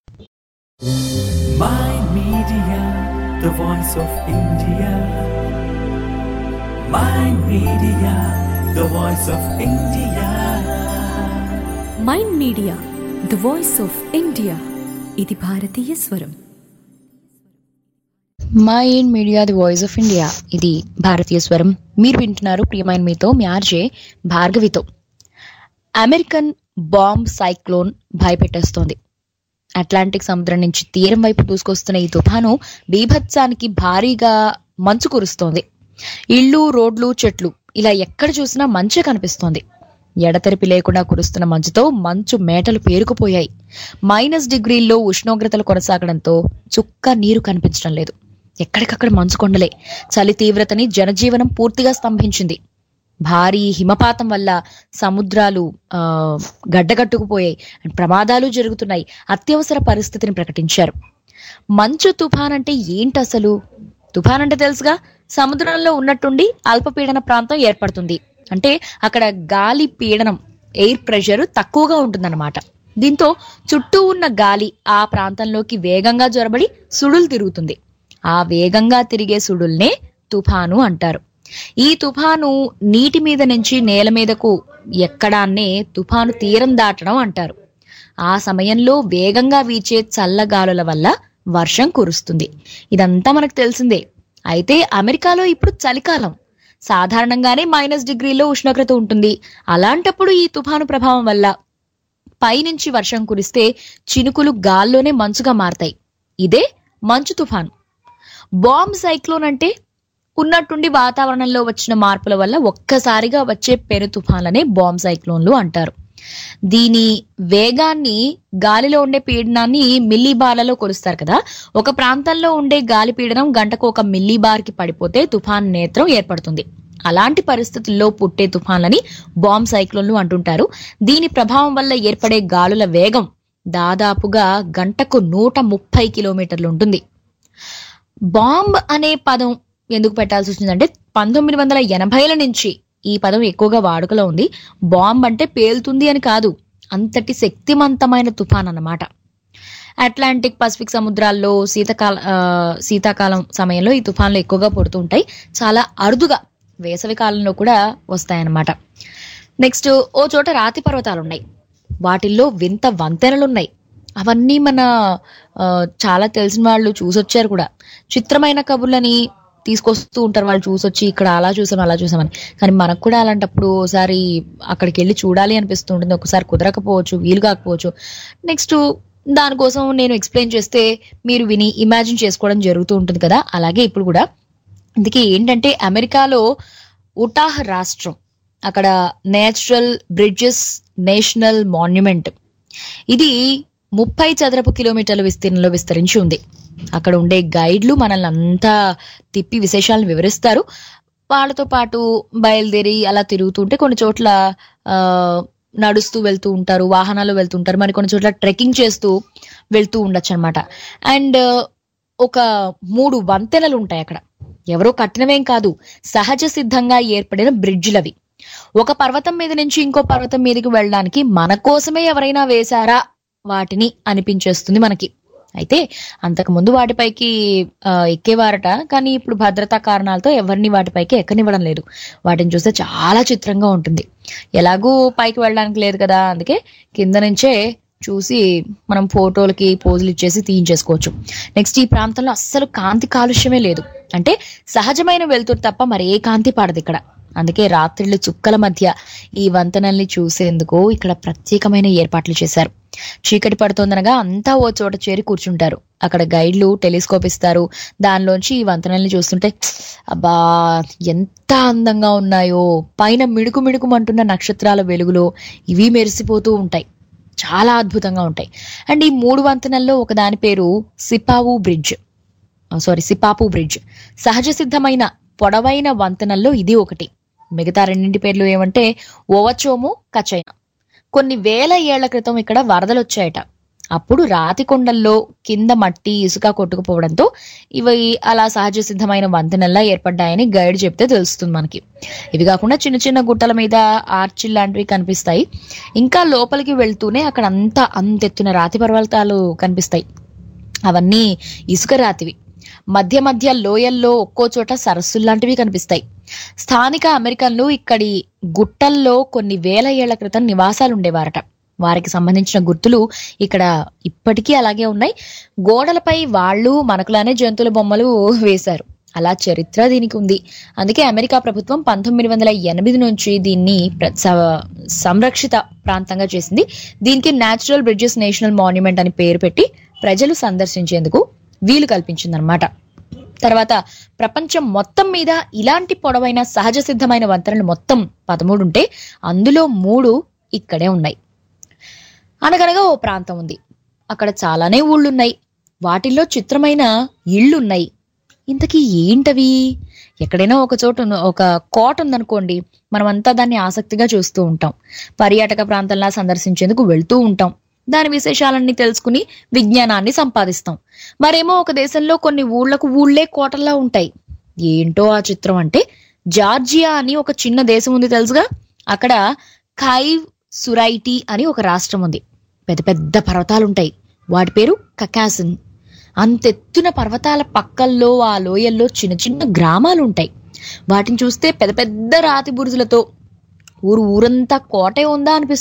Mind Media, the voice of India. Mind Media, the voice of India. Mind media the voice of India ఇది భారతీయ స్వరం Mind Media the voice of India ఇది భారతీయ స్వరం మీరు వింటున్నారు ప్రియమైన మీతో మీ ఆర్జే భార్గవితో అమెరికన్ బాంబ్ సైక్లోన్ భయపెట్టేస్తోంది అట్లాంటిక్ సముద్రం నుంచి తీరం వైపు దూసుకొస్తున్న ఈ తుఫాను బీభత్సానికి భారీగా మంచు కురుస్తోంది ఇళ్ళు రోడ్లు చెట్లు ఇలా ఎక్కడ చూసినా మంచే కనిపిస్తోంది ఎడతెరిపి లేకుండా కురుస్తున్న మంచుతో మంచు మేటలు పేరుకుపోయాయి మైనస్ డిగ్రీల్లో ఉష్ణోగ్రతలు కొనసాగడంతో చుక్క నీరు కనిపించడం లేదు ఎక్కడికక్కడ మంచు కొండలే చలి తీవ్రతని జనజీవనం పూర్తిగా స్తంభించింది భారీ హిమపాతం వల్ల సముద్రాలు ఆ గడ్డగట్టుకుపోయాయి ప్రమాదాలు జరుగుతున్నాయి అత్యవసర పరిస్థితిని ప్రకటించారు మంచు తుఫాన్ అంటే ఏంటి అసలు తుఫాన్ అంటే తెలుసుగా సముద్రంలో ఉన్నట్టుండి అల్పపీడన ప్రాంతం ఏర్పడుతుంది అంటే అక్కడ గాలి పీడనం ఎయిర్ ప్రెషర్ తక్కువగా ఉంటుందన్నమాట దీంతో చుట్టూ ఉన్న గాలి ఆ ప్రాంతంలోకి వేగంగా జొరబడి సుడులు తిరుగుతుంది ఆ వేగంగా తిరిగే సుడుల్నే తుఫాను అంటారు ఈ తుఫాను నీటి మీద నుంచి నేల మీదకు ఎక్కడాన్నే తుఫాను తీరం దాటడం అంటారు ఆ సమయంలో వేగంగా వీచే చల్లగాలుల వల్ల వర్షం కురుస్తుంది ఇదంతా మనకు తెలిసిందే అయితే అమెరికాలో ఇప్పుడు చలికాలం సాధారణంగానే మైనస్ డిగ్రీలో ఉష్ణోగ్రత ఉంటుంది అలాంటప్పుడు ఈ తుఫాను ప్రభావం వల్ల పైనుంచి వర్షం కురిస్తే చినుకులు గాల్లోనే మంచుగా మారతాయి ఇదే మంచు తుఫాను బాంబ్ సైక్లోన్ అంటే ఉన్నట్టుండి వాతావరణంలో వచ్చిన మార్పుల వల్ల ఒక్కసారిగా వచ్చే పెను తుఫాన్లనే బాంబ్ సైక్లోన్లు అంటారు దీని వేగాన్ని గాలిలో ఉండే పీడనాన్ని మిల్లీ బార్లలో కొలుస్తారు కదా ఒక ప్రాంతంలో ఉండే గాలి పీడనం గంటకు ఒక మిల్లీ బార్ కి పడిపోతే తుఫాన్ నేత్రం ఏర్పడుతుంది అలాంటి పరిస్థితుల్లో పుట్టే తుఫాన్లని బాంబ్ సైక్లోన్లు అంటుంటారు దీని ప్రభావం వల్ల ఏర్పడే గాలుల వేగం దాదాపుగా గంటకు నూట ముప్పై కిలోమీటర్లు ఉంటుంది బాంబ్ అనే పదం ఎందుకు పెట్టాల్సి వచ్చిందంటే పంతొమ్మిది వందల ఎనభైల నుంచి ఈ పదం ఎక్కువగా వాడుకలో ఉంది బాంబ్ అంటే పేలుతుంది అని కాదు అంతటి శక్తివంతమైన తుఫాన్ అన్నమాట అట్లాంటిక్ పసిఫిక్ సముద్రాల్లో శీతకాల ఆ, శీతాకాలం సమయంలో ఈ తుఫాన్లు ఎక్కువగా పుడుతూ ఉంటాయి చాలా అరుదుగా వేసవి కాలంలో కూడా వస్తాయన్నమాట నెక్స్ట్ ఓ చోట రాతి పర్వతాలు ఉన్నాయి వాటిల్లో వింత వంతెనలు ఉన్నాయి అవన్నీ మన ఆ, చాలా తెలిసిన వాళ్ళు చూసొచ్చారు కూడా చిత్రమైన కబుర్లని తీసుకొస్తూ ఉంటారు వాళ్ళు చూసొచ్చి ఇక్కడ అలా చూసాం అలా చూసామని కానీ మనకు కూడా అలాంటప్పుడు ఒకసారి అక్కడికి వెళ్ళి చూడాలి అనిపిస్తూ ఉంటుంది ఒకసారి కుదరకపోవచ్చు వీలు కాకపోవచ్చు నెక్స్ట్ దానికోసం నేను ఎక్స్ప్లెయిన్ చేస్తే మీరు విని ఇమాజిన్ చేసుకోవడం జరుగుతూ ఉంటుంది కదా అలాగే ఇప్పుడు కూడా అందుకే ఏంటంటే అమెరికాలో ఉటాహ్ రాష్ట్రం అక్కడ నేచురల్ బ్రిడ్జెస్ నేషనల్ మాన్యుమెంట్ ఇది ముప్పై చదరపు కిలోమీటర్ల విస్తీర్ణంలో విస్తరించి ఉంది అక్కడ ఉండే గైడ్లు మనల్ని అంతా తిప్పి విశేషాలను వివరిస్తారు వాళ్ళతో పాటు బయలుదేరి అలా తిరుగుతుంటే కొన్ని చోట్ల ఆ నడుస్తూ వెళ్తూ ఉంటారు వాహనాలు వెళ్తుంటారు మరి కొన్ని చోట్ల ట్రెక్కింగ్ చేస్తూ వెళ్తూ ఉండొచ్చు అనమాట అండ్ ఒక మూడు వంతెనలు ఉంటాయి అక్కడ ఎవరో కట్టినవేం కాదు సహజ సిద్ధంగా ఏర్పడిన బ్రిడ్జిలవి ఒక పర్వతం మీద నుంచి ఇంకో పర్వతం మీదకి వెళ్ళడానికి మన కోసమే ఎవరైనా వేశారా వాటిని అనిపించేస్తుంది మనకి అయితే అంతకు ముందు వాటిపైకి ఆ, ఎక్కేవారట కానీ ఇప్పుడు భద్రతా కారణాలతో ఎవరిని వాటిపైకి ఎక్కనివ్వడం లేదు వాటిని చూస్తే చాలా చిత్రంగా ఉంటుంది ఎలాగూ పైకి వెళ్ళడానికి లేదు కదా అందుకే కింద నుంచే చూసి మనం ఫోటోలకి పోజులు ఇచ్చేసి తీయించేసుకోవచ్చు నెక్స్ట్ ఈ ప్రాంతంలో అస్సలు కాంతి కాలుష్యమే లేదు అంటే సహజమైన వెలుతురు తప్ప మరి ఏ కాంతి పడదు ఇక్కడ అందుకే రాత్రిళ్ళు చుక్కల మధ్య ఈ వంతెనల్ని చూసేందుకు ఇక్కడ ప్రత్యేకమైన ఏర్పాట్లు చేశారు చీకటి పడుతోందనగా అంతా ఓ చోట చేరి కూర్చుంటారు అక్కడ గైడ్లు టెలిస్కోప్ ఇస్తారు దానిలోంచి ఈ వంతెనల్ని చూస్తుంటే అబ్బా ఎంత అందంగా ఉన్నాయో పైన మిడుకు మిడుకుమంటున్న నక్షత్రాల వెలుగులో ఇవి మెరిసిపోతూ ఉంటాయి చాలా అద్భుతంగా ఉంటాయి అండ్ ఈ మూడు వంతెనల్లో ఒక దాని పేరు Sipapu Bridge sorry Sipapu Bridge సహజ సిద్ధమైన పొడవైన వంతెనల్లో ఇది ఒకటి మిగతా రెండింటి పేర్లు ఏమంటే ఓవచోము కచైనా కొన్ని వేల ఏళ్ల క్రితం ఇక్కడ వరదలు వచ్చాయట అప్పుడు రాతి కొండల్లో కింద మట్టి ఇసుక కొట్టుకుపోవడంతో ఇవి అలా సహజ సిద్ధమైన వంతెనల్లా ఏర్పడ్డాయని గైడ్ చెప్తే తెలుస్తుంది మనకి ఇవి కాకుండా చిన్న చిన్న గుట్టల మీద ఆర్చిల్ లాంటివి కనిపిస్తాయి ఇంకా లోపలికి వెళ్తూనే అక్కడ అంతా అంతెత్తున రాతి పర్వతాలు కనిపిస్తాయి అవన్నీ ఇసుక రాతివి మధ్య మధ్య లోయల్లో ఒక్కో చోట సరస్సుల్లాంటివి కనిపిస్తాయి స్థానిక అమెరికన్లు ఇక్కడి గుట్టల్లో కొన్ని వేల ఏళ్ల క్రితం నివాసాలు ఉండేవారట వారికి సంబంధించిన గుర్తులు ఇక్కడ ఇప్పటికీ అలాగే ఉన్నాయి గోడలపై వాళ్ళు మనకులానే జంతువుల బొమ్మలు వేశారు అలా చరిత్ర దీనికి ఉంది అందుకే అమెరికా ప్రభుత్వం పంతొమ్మిది వందల ఎనిమిది నుంచి దీన్ని ప్ర- స- సంరక్షిత ప్రాంతంగా చేసింది దీనికి నేచురల్ బ్రిడ్జెస్ నేషనల్ మాన్యుమెంట్ అని పేరు పెట్టి ప్రజలు సందర్శించేందుకు వీలు కల్పించిందనమాట తర్వాత ప్రపంచం మొత్తం మీద ఇలాంటి పొడవైన సహజ సిద్ధమైన వంతెనలు మొత్తం పదమూడు ఉంటే అందులో మూడు ఇక్కడే ఉన్నాయి అనగనగా ఓ ప్రాంతం ఉంది అక్కడ చాలానే ఊళ్ళున్నాయి వాటిల్లో చిత్రమైన ఇళ్ళున్నాయి ఇంతకీ ఏంటవి ఎక్కడైనా ఒక చోటు ఉన్న- ఒక కోట ఉందనుకోండి మనమంతా దాన్ని ఆసక్తిగా చూస్తూ ఉంటాం పర్యాటక ప్రాంతంలా సందర్శించేందుకు వెళ్తూ ఉంటాం దాని విశేషాలన్నీ తెలుసుకుని విజ్ఞానాన్ని సంపాదిస్తాం మరేమో ఒక దేశంలో కొన్ని ఊళ్ళకు ఊళ్ళే కోటల్లా ఉంటాయి ఏంటో ఆ చిత్రం అంటే జార్జియా అని ఒక చిన్న దేశం ఉంది తెలుసుగా అక్కడ ఖైవ్ సురైటీ అని ఒక రాష్ట్రం ఉంది పెద్ద పెద్ద పర్వతాలు ఉంటాయి వాటి పేరు కకాసిన్ అంతెత్తున పర్వతాల పక్కల్లో ఆ లోయల్లో చిన్న చిన్న గ్రామాలు ఉంటాయి వాటిని చూస్తే పెద్ద పెద్ద రాతి బురుజులతో ఊరు ఊరంతా కోటే ఉందా అనిపిస్తుంది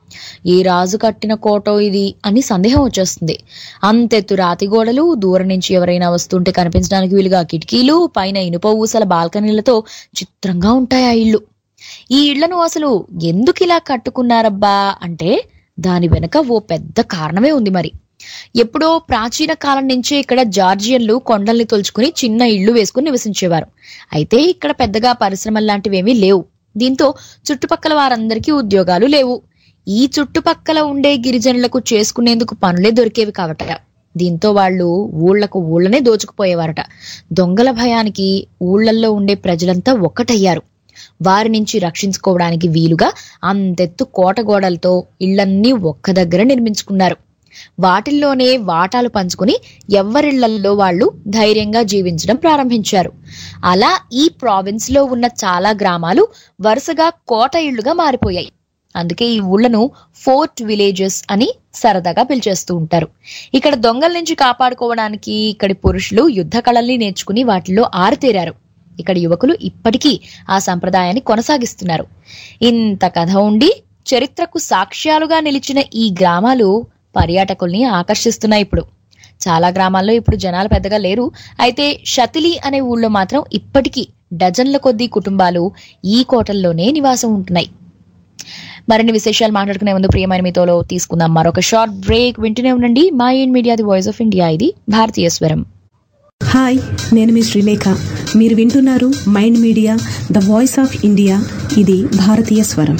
ఏ రాజు కట్టిన కోటో ఇది అని సందేహం వచ్చేస్తుంది అంతెత్తు రాతి గోడలు దూరం నుంచి ఎవరైనా వస్తుంటే కనిపించడానికి వీలుగా కిటికీలు పైన ఇనుప ఊసల బాల్కనీలతో చిత్రంగా ఉంటాయి ఆ ఇళ్ళు ఈ ఇళ్లను అసలు ఎందుకు ఇలా కట్టుకున్నారబ్బా అంటే దాని వెనక ఓ పెద్ద కారణమే ఉంది మరి ఎప్పుడో ప్రాచీన కాలం నుంచే ఇక్కడ జార్జియన్లు కొండల్ని తొలుచుకుని చిన్న ఇళ్లు వేసుకుని నివసించేవారు అయితే ఇక్కడ పెద్దగా పరిశ్రమలు లాంటివేమీ లేవు దీంతో చుట్టుపక్కల వారందరికీ ఉద్యోగాలు లేవు ఈ చుట్టుపక్కల ఉండే గిరిజనులకు చేసుకునేందుకు పనులే దొరికేవి కావట దీంతో వాళ్ళు ఊళ్లకు ఊళ్ళనే దోచుకుపోయేవారట దొంగల భయానికి ఊళ్ళల్లో ఉండే ప్రజలంతా ఒక్కటయ్యారు వారి నుంచి రక్షించుకోవడానికి వీలుగా అంతెత్తు కోట గోడలతో ఇళ్లన్నీ ఒక్క దగ్గర నిర్మించుకున్నారు వాటిల్లోనే వాటాలు పంచుకుని ఎవ్వరిళ్లల్లో వాళ్ళు ధైర్యంగా జీవించడం ప్రారంభించారు అలా ఈ ప్రావిన్స్ లో ఉన్న చాలా గ్రామాలు వరుసగా కోట ఇళ్లుగా మారిపోయాయి అందుకే ఈ ఊళ్ళను ఫోర్ట్ విలేజెస్ అని సరదాగా పిలిచేస్తూ ఉంటారు ఇక్కడ దొంగల నుంచి కాపాడుకోవడానికి ఇక్కడి పురుషులు యుద్ధ కళల్ని నేర్చుకుని వాటిల్లో ఆరితేరారు ఇక్కడ యువకులు ఇప్పటికీ ఆ సంప్రదాయాన్ని కొనసాగిస్తున్నారు ఇంత కథ ఉండి చరిత్రకు సాక్ష్యాలుగా నిలిచిన ఈ గ్రామాలు పర్యాటకుల్ని ఆకర్షిస్తున్నాయి ఇప్పుడు చాలా గ్రామాల్లో ఇప్పుడు జనాలు పెద్దగా లేరు అయితే షతిలి అనే ఊళ్ళో మాత్రం ఇప్పటికీ డజన్ల కొద్దీ కుటుంబాలు ఈ కోటల్లోనే నివాసం ఉంటున్నాయి మరిన్ని విశేషాలు మాట్లాడుకునే ముందు ప్రియమైన మీతోలో తీసుకుందాం మరొక షార్ట్ బ్రేక్ వింటూనే ఉండండి Mind media the voice of India ఇది భారతీయ స్వరం హాయ్ నేను మీ శ్రీలేఖ మీరు వింటున్నారు Mind media the voice of India ఇది భారతీయ స్వరం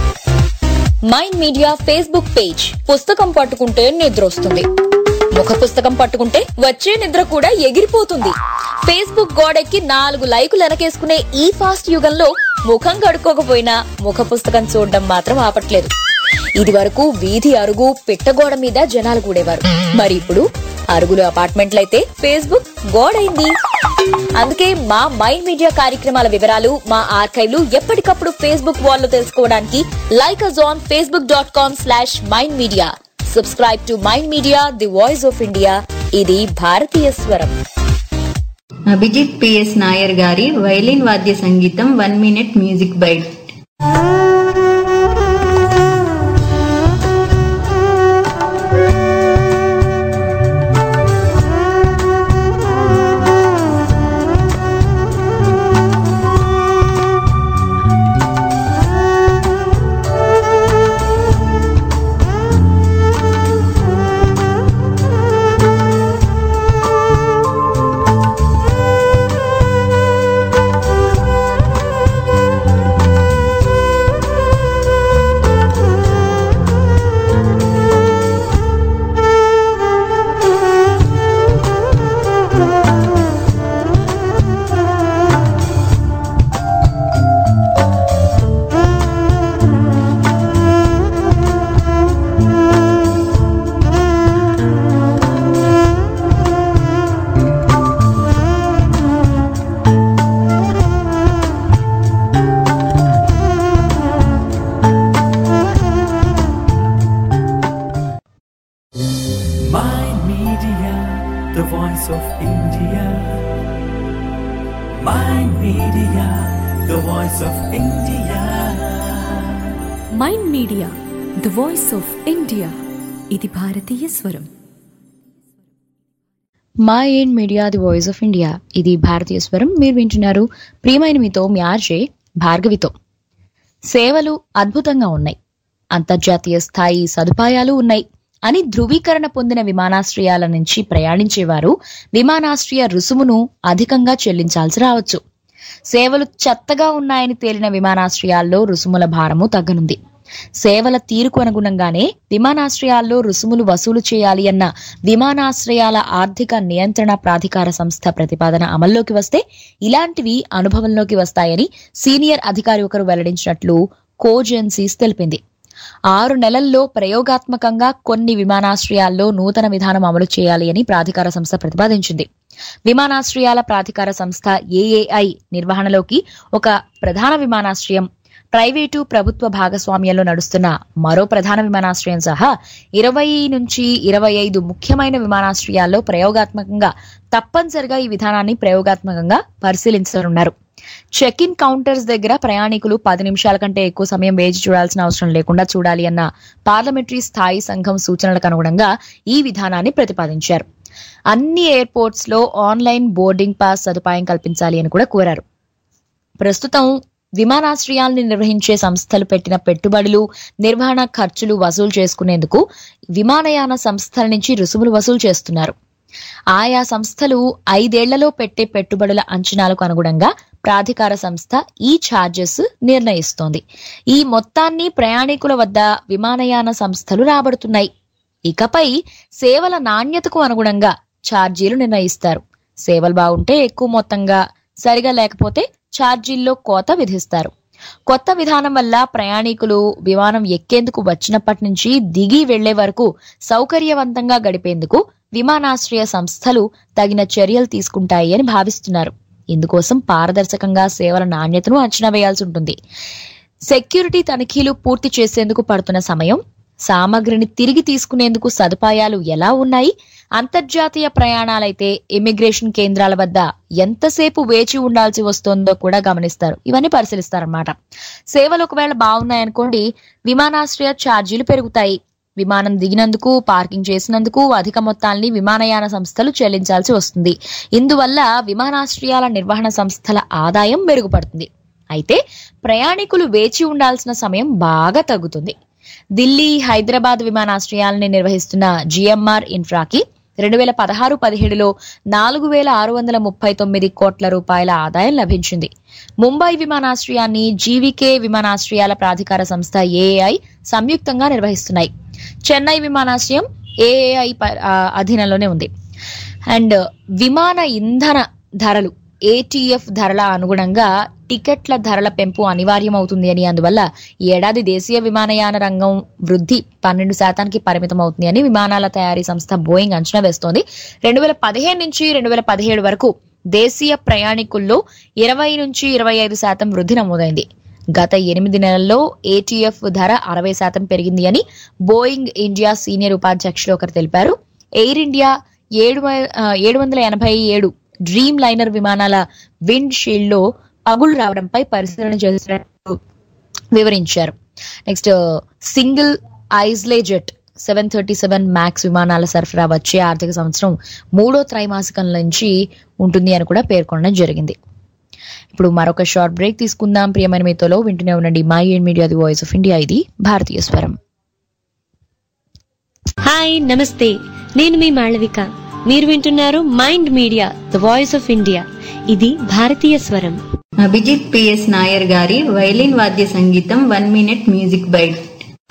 మైండ్ మీడియా ఫేస్బుక్ పేజ్ పుస్తకం పట్టుకుంటే నిద్ర వస్తుంది ముఖ పుస్తకం పట్టుకుంటే వచ్చే నిద్ర కూడా ఎగిరిపోతుంది ఫేస్బుక్ గోడెక్కి నాలుగు లైకులు వెనకేసుకునే ఈ ఫాస్ట్ యుగంలో ముఖం కడుక్కోకపోయినా ముఖ పుస్తకం చూడడం మాత్రం ఆపట్లేదు ఇది వరకు వీధి అరుగు పిట్టగోడ మీద జనాలు కూడేవారు మరి ఇప్పుడు అరుగులు అపార్ట్మెంట్లయితే ఫేస్బుక్ గోడైంది అందుకే మా మైండ్ మీడియా కార్యక్రమాల వివరాలు మా ఆర్కైవ్లు ఎప్పటికప్పుడు ఫేస్బుక్ వాల్ లో తెలుసుకోవడానికి like us on Facebook dot com slash Mind Media subscribe to Mind Media the voice of India ఇది భారతీయ స్వరం అభిజిత్ పిఎస్ నాయర్ గారి వైలిన్ వాద్య సంగీతం one minute music bite Mind Media, the voice of India. Mind Media, the voice of India. Mind media the voice of India ఇది భారతీయ స్వరం Mind Media the voice of India ఇది భారతీయ స్వరం మీరు వింటున్నారు ప్రియమైన మీతో మీ ఆర్జే భార్గవితో సేవలు అద్భుతంగా ఉన్నాయి అంతర్జాతీయ స్థాయి సదుపాయాలు ఉన్నాయి అని ధృవీకరణ పొందిన విమానాశ్రయాల నుంచి ప్రయాణించేవారు విమానాశ్రయ రుసుమును అధికంగా చెల్లించాల్సి రావచ్చు సేవలు చెత్తగా ఉన్నాయని తేలిన విమానాశ్రయాల్లో రుసుముల భారము తగ్గనుంది సేవల తీరుకు అనుగుణంగానే విమానాశ్రయాల్లో రుసుములు వసూలు చేయాలి అన్న విమానాశ్రయాల ఆర్థిక నియంత్రణ ప్రాధికార సంస్థ ప్రతిపాదన అమల్లోకి వస్తే ఇలాంటివి అనుభవంలోకి వస్తాయని సీనియర్ అధికారి ఒకరు వెల్లడించినట్లు కోజెన్సీస్ తెలిపింది ఆరు నెలల్లో ప్రయోగాత్మకంగా కొన్ని విమానాశ్రయాల్లో నూతన విధానం అమలు చేయాలి అని ప్రాధికార సంస్థ ప్రతిపాదించింది విమానాశ్రయాల ప్రాధికార సంస్థ ఏఏఐ నిర్వహణలోకి ఒక ప్రధాన విమానాశ్రయం ప్రైవేటు ప్రభుత్వ భాగస్వామ్యంలో నడుస్తున్న మరో ప్రధాన విమానాశ్రయం సహా ఇరవై నుంచి ఇరవై ఐదు ముఖ్యమైన విమానాశ్రయాల్లో ప్రయోగాత్మకంగా తప్పనిసరిగా ఈ విధానాన్ని ప్రయోగాత్మకంగా పరిశీలించనున్నారు చెక్ ఇన్ కౌంటర్స్ దగ్గర ప్రయాణికులు పది నిమిషాల కంటే ఎక్కువ సమయం వేచి చూడాల్సిన అవసరం లేకుండా చూడాలి అన్న పార్లమెంటరీ స్థాయి సంఘం సూచనలకు అనుగుణంగా ఈ విధానాన్ని ప్రతిపాదించారు అన్ని ఎయిర్పోర్ట్స్ లో ఆన్లైన్ బోర్డింగ్ పాస్ సదుపాయం కల్పించాలి అని కూడా కోరారు ప్రస్తుతం విమానాశ్రయాలను నిర్వహించే సంస్థలు పెట్టిన పెట్టుబడులు నిర్వహణ ఖర్చులు వసూలు చేసుకునేందుకు విమానయాన సంస్థల నుంచి రుసుములు వసూలు చేస్తున్నారు ఆయా సంస్థలు ఐదేళ్లలో పెట్టే పెట్టుబడుల అంచనాలకు అనుగుణంగా ప్రాధికార సంస్థ ఈ ఛార్జెస్ నిర్ణయిస్తోంది ఈ మొత్తాన్ని ప్రయాణికుల వద్ద విమానయాన సంస్థలు రాబడుతున్నాయి ఇకపై సేవల నాణ్యతకు అనుగుణంగా ఛార్జీలు నిర్ణయిస్తారు సేవలు బాగుంటే ఎక్కువ మొత్తంగా సరిగా లేకపోతే ఛార్జీల్లో కోత విధిస్తారు కొత్త విధానం వల్ల ప్రయాణికులు విమానం ఎక్కేందుకు వచ్చినప్పటి నుంచి దిగి వెళ్లే వరకు సౌకర్యవంతంగా గడిపేందుకు విమానాశ్రయ సంస్థలు తగిన చర్యలు తీసుకుంటాయి అని భావిస్తున్నారు ఇందుకోసం పారదర్శకంగా సేవల నాణ్యతను అంచనా వేయాల్సి ఉంటుంది సెక్యూరిటీ తనిఖీలు పూర్తి చేసేందుకు పడుతున్న సమయం సామగ్రిని తిరిగి తీసుకునేందుకు సదుపాయాలు ఎలా ఉన్నాయి అంతర్జాతీయ ప్రయాణాలైతే ఇమిగ్రేషన్ కేంద్రాల వద్ద ఎంతసేపు వేచి ఉండాల్సి వస్తోందో కూడా గమనిస్తారు ఇవన్నీ పరిశీలిస్తారన్నమాట సేవలు ఒకవేళ బాగున్నాయనుకోండి విమానాశ్రయ ఛార్జీలు పెరుగుతాయి విమానం దిగినందుకు పార్కింగ్ చేసినందుకు అధిక మొత్తాల్ని విమానయాన సంస్థలు చెల్లించాల్సి వస్తుంది ఇందువల్ల విమానాశ్రయాల నిర్వహణ సంస్థల ఆదాయం మెరుగుపడుతుంది అయితే ప్రయాణికులు వేచి ఉండాల్సిన సమయం బాగా తగ్గుతుంది ఢిల్లీ హైదరాబాద్ విమానాశ్రయాలని నిర్వహిస్తున్న జిఎంఆర్ ఇన్ఫ్రాకి రెండు వేల పదహారు పదిహేడులో నాలుగు వేల ఆరు వందల ముప్పై తొమ్మిది కోట్ల రూపాయల ఆదాయం లభించింది ముంబై విమానాశ్రయాన్ని జీవీకే విమానాశ్రయాల ప్రాధికార సంస్థ ఏఐ సంయుక్తంగా నిర్వహిస్తున్నాయి చెన్నై విమానాశ్రయం ఏఐ అధీనంలోనే ఉంది అండ్ విమాన ఇంధన ధరలు ఏటీఎఫ్ ధరల అనుగుణంగా టికెట్ల ధరల పెంపు అనివార్యమవుతుంది అని అందువల్ల ఈ ఏడాది దేశీయ విమానయాన రంగం వృద్ధి పన్నెండు శాతానికి పరిమితం అవుతుంది అని విమానాల తయారీ సంస్థ బోయింగ్ అంచనా వేస్తోంది రెండు వేల పదిహేను నుంచి రెండు వేల పదిహేడు వరకు దేశీయ ప్రయాణికుల్లో ఇరవై నుంచి ఇరవై ఐదు శాతం వృద్ధి నమోదైంది గత ఎనిమిది నెలల్లో ఏటీఎఫ్ ధర అరవై శాతం పెరిగింది అని బోయింగ్ ఇండియా సీనియర్ ఉపాధ్యక్షులు ఒకరు తెలిపారు ఎయిర్ ఇండియా ఏడు వ- ఆ, ఏడు వందల ఎనభై ఏడు డ్రీమ్ లైనర్ విమానాల విండ్ షీల్డ్ లో పగులు రావడంపై పరిశీలన చేసినట్టు వివరించారు next single aisle jet seven thirty seven MAX విమానాల సరఫరా వచ్చే ఆర్థిక సంవత్సరం మూడో త్రైమాసికం నుంచి ఉంటుంది అని కూడా పేర్కొనడం జరిగింది ఇప్పుడు మరొక షార్ట్ బ్రేక్ తీసుకుందాం ప్రియమైన మీతోలో వింటూనే ఉండండి Mind Media the voice of India ఇది భారతీయ స్వరం హాయ్ నమస్తే నేను మీ మాళవిక మీరు వింటున్నారు Mind media the voice of India ఇది భారతీయ స్వరం అభిజిత్ పిఎస్ నాయర్ గారి వైలిన్ వాద్య సంగీతం one minute music bite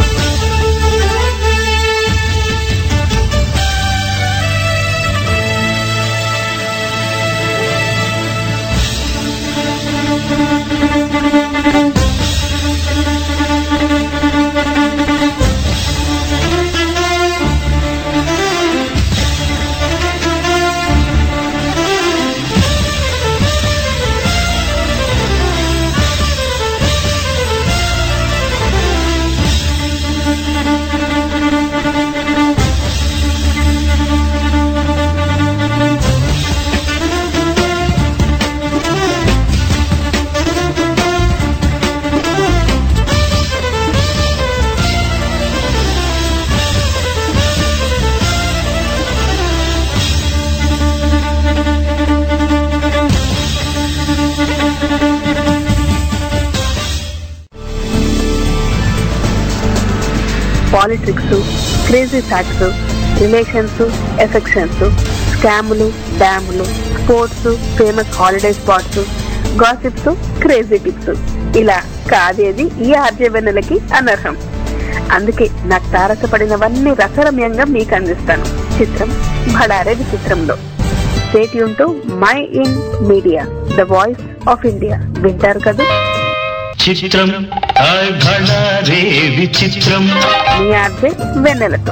politics crazy facts relations affections స్కాములు డ్యాములు sports famous holiday spots gossips crazy tips ఇలా కాదేది ఈ ఆర్జవెన్నెలకి అనర్హం అందుకే నాకు తారసపడినవన్నీ రసరమ్యంగా మీకు అందిస్తాను చిత్రం భడారే విచిత్రంలో స్టేట్ యూన్ my in Media the voice of India వింటారు కదా చిత్రం హాయ్ భళా రే విచిత్రం మీ ఆర్జే వెన్నెలతో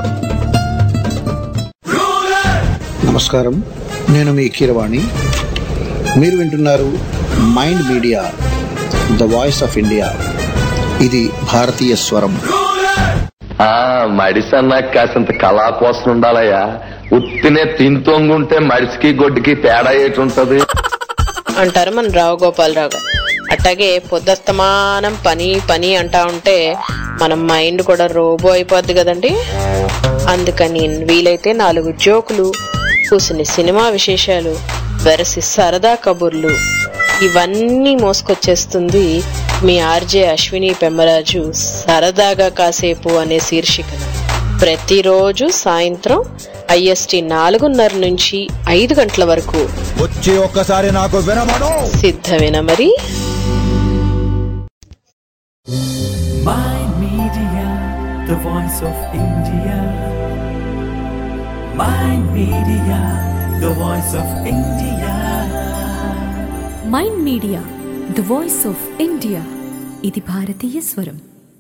నమస్కారం నేను మీ కీరవాణి మీరు వింటున్నారు Mind media the voice of India ఇది భారతీయ స్వరం ఆ మడిసన్నా కాసింత కళా కోసం ఉండాలయ్యా ఉత్తినే తింతొంగుంటే మడిసికి గొడ్డుకి తేడా ఏటి ఉంటది అంటారు మన రావు గోపాలరావు గారు అట్లాగే పొద్దస్తమానం పని పని అంటా ఉంటే మన మైండ్ కూడా రోబో అయిపోద్ది కదండి అందుకని వీలైతే నాలుగు జోకులు కూసుని సినిమా విశేషాలు వెరసి సరదా కబుర్లు ఇవన్నీ మోసుకొచ్చేస్తుంది మీ ఆర్జే అశ్విని పెమ్మరాజు సరదాగా కాసేపు అనే శీర్షికన ప్రతిరోజు సాయంత్రం ఐఎస్టి నాలుగున్నర నుంచి ఐదు గంటల వరకు వచ్చి ఒక్కసారి నాకు వినమను సిద్ధమేనా మరి Mind Media, the voice of India. Mind Media, the voice of India. Mind media the voice of India ఇది భారతీయ స్వరం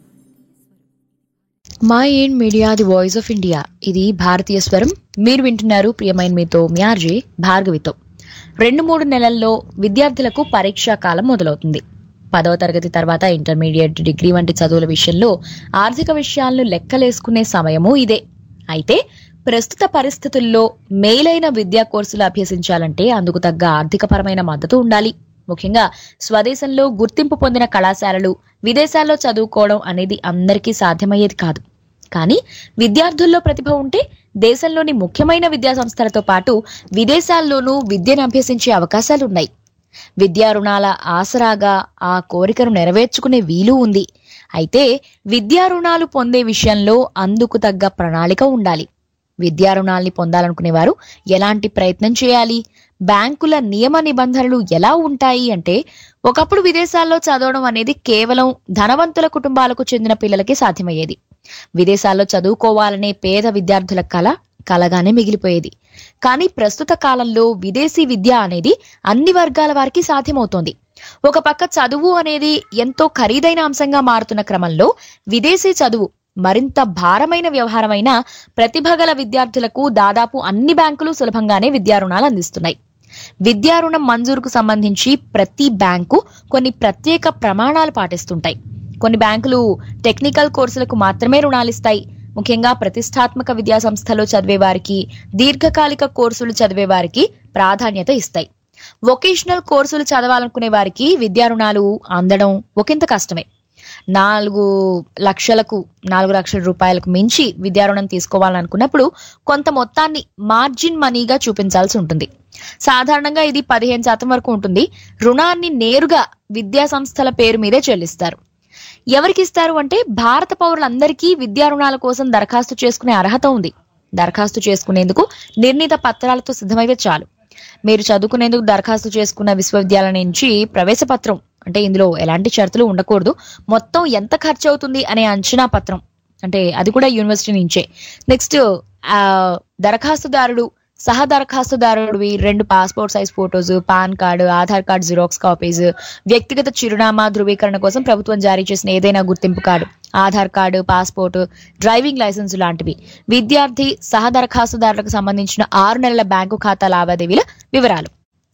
Mind Media the voice of India ఇది భారతీయ స్వరం మీరు వింటున్నారు ప్రియమైన మీతో మ్యార్జీ భార్గవితో రెండు మూడు నెలల్లో విద్యార్థులకు పరీక్షా కాలం మొదలవుతుంది పదవ తరగతి తర్వాత ఇంటర్మీడియట్ డిగ్రీ వంటి చదువుల విషయంలో ఆర్థిక విషయాలను లెక్కలేసుకునే సమయము ఇదే అయితే ప్రస్తుత పరిస్థితుల్లో మేలైన విద్యా కోర్సులు అభ్యసించాలంటే అందుకు తగ్గ ఆర్థికపరమైన మద్దతు ఉండాలి ముఖ్యంగా స్వదేశంలో గుర్తింపు పొందిన కళాశాలలు విదేశాల్లో చదువుకోవడం అనేది అందరికీ సాధ్యమయ్యేది కాదు కానీ విద్యార్థుల్లో ప్రతిభ ఉంటే దేశంలోని ముఖ్యమైన విద్యా సంస్థలతో పాటు విదేశాల్లోనూ విద్యను అభ్యసించే అవకాశాలున్నాయి విద్యా రుణాల ఆసరాగా ఆ కోరికను నెరవేర్చుకునే వీలు ఉంది అయితే విద్యా రుణాలు పొందే విషయంలో అందుకు తగ్గ ప్రణాళిక ఉండాలి విద్యా రుణాల్ని పొందాలనుకునేవారు ఎలాంటి ప్రయత్నం చేయాలి బ్యాంకుల నియమ నిబంధనలు ఎలా ఉంటాయి అంటే ఒకప్పుడు విదేశాల్లో చదవడం అనేది కేవలం ధనవంతుల కుటుంబాలకు చెందిన పిల్లలకి సాధ్యమయ్యేది విదేశాల్లో చదువుకోవాలనే పేద విద్యార్థుల కళ కలగానే మిగిలిపోయేది కానీ ప్రస్తుత కాలంలో విదేశీ విద్య అనేది అన్ని వర్గాల వారికి సాధ్యమవుతోంది ఒక పక్క చదువు అనేది ఎంతో ఖరీదైన అంశంగా మారుతున్న క్రమంలో విదేశీ చదువు మరింత భారమైన వ్యవహారమైన ప్రతిభ గల విద్యార్థులకు దాదాపు అన్ని బ్యాంకులు సులభంగానే విద్యా రుణాలు అందిస్తున్నాయి విద్యా రుణం మంజూరుకు సంబంధించి ప్రతి బ్యాంకు కొన్ని ప్రత్యేక ప్రమాణాలు పాటిస్తుంటాయి కొన్ని బ్యాంకులు టెక్నికల్ కోర్సులకు మాత్రమే రుణాలు ఇస్తాయి ముఖ్యంగా ప్రతిష్టాత్మక విద్యా సంస్థలో చదివే వారికి దీర్ఘకాలిక కోర్సులు చదివే వారికి ప్రాధాన్యత ఇస్తాయి వొకేషనల్ కోర్సులు చదవాలనుకునే వారికి విద్యా రుణాలు అందడం ఒకంత కష్టమే నాలుగు లక్షలకు నాలుగు లక్షల రూపాయలకు మించి విద్యా రుణం తీసుకోవాలనుకున్నప్పుడు కొంత మొత్తాన్ని మార్జిన్ మనీగా చూపించాల్సి ఉంటుంది సాధారణంగా ఇది పదిహేను శాతం వరకు ఉంటుంది రుణాన్ని నేరుగా విద్యా సంస్థల పేరు మీదే చెల్లిస్తారు ఎవరికి ఇస్తారు అంటే భారత పౌరులందరికీ విద్యా రుణాల కోసం దరఖాస్తు చేసుకునే అర్హత ఉంది దరఖాస్తు చేసుకునేందుకు నిర్ణీత పత్రాలతో సిద్ధమైతే చాలు మీరు చదువుకునేందుకు దరఖాస్తు చేసుకున్న విశ్వవిద్యాలయం నుంచి ప్రవేశపత్రం అంటే ఇందులో ఎలాంటి షరతులు ఉండకూడదు మొత్తం ఎంత ఖర్చు అవుతుంది అనే అంచనా పత్రం అంటే అది కూడా యూనివర్సిటీ నుంచే నెక్స్ట్ ఆ, దరఖాస్తుదారుడు సహ దరఖాస్తుదారుడివి రెండు passport size photos PAN card Aadhaar card xerox copies వ్యక్తిగత చిరునామా ధృవీకరణ కోసం ప్రభుత్వం జారీ చేసిన ఏదైనా గుర్తింపు card Aadhaar card passport driving licence లాంటివి విద్యార్థి సహ దరఖాస్తుదారులకు సంబంధించిన ఆరు నెలల బ్యాంకు ఖాతా లావాదేవీల వివరాలు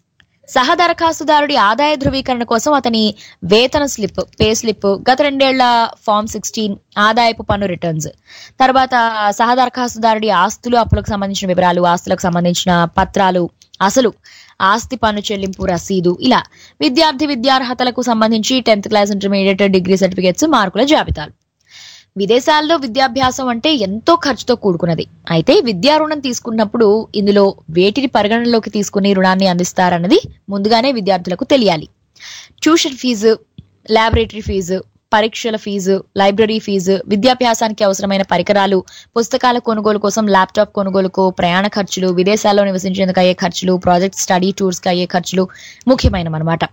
సహ దరఖాస్తుదారుడి ఆదాయ ధృవీకరణ కోసం అతని వేతన స్లిప్ పే స్లిప్ గత రెండేళ్ల ఫామ్ సిక్స్టీన్ ఆదాయపు పన్ను రిటర్న్స్ తర్వాత సహ దరఖాస్తుదారుడి ఆస్తులు అప్పులకు సంబంధించిన వివరాలు ఆస్తులకు సంబంధించిన పత్రాలు అసలు ఆస్తి పన్ను చెల్లింపు రసీదు ఇలా విద్యార్థి విద్యార్హతలకు సంబంధించి tenth class intermediate degree certificates మార్కుల జాబితాలు విదేశాల్లో విద్యాభ్యాసం అంటే ఎంతో ఖర్చుతో కూడుకున్నది అయితే విద్యా రుణం తీసుకున్నప్పుడు ఇందులో వేటిని పరిగణనలోకి తీసుకుని రుణాన్ని అందిస్తారన్నది ముందుగానే విద్యార్థులకు తెలియాలి ట్యూషన్ ఫీజు ల్యాబొరేటరీ ఫీజు పరీక్షల ఫీజు లైబ్రరీ ఫీజు విద్యాభ్యాసానికి అవసరమైన పరికరాలు పుస్తకాల కొనుగోలు కోసం ల్యాప్టాప్ కొనుగోలుకు ప్రయాణ ఖర్చులు విదేశాల్లో నివసించేందుకు అయ్యే ఖర్చులు ప్రాజెక్ట్ స్టడీ టూర్స్ కి అయ్యే ఖర్చులు ముఖ్యమైనవన్నమాట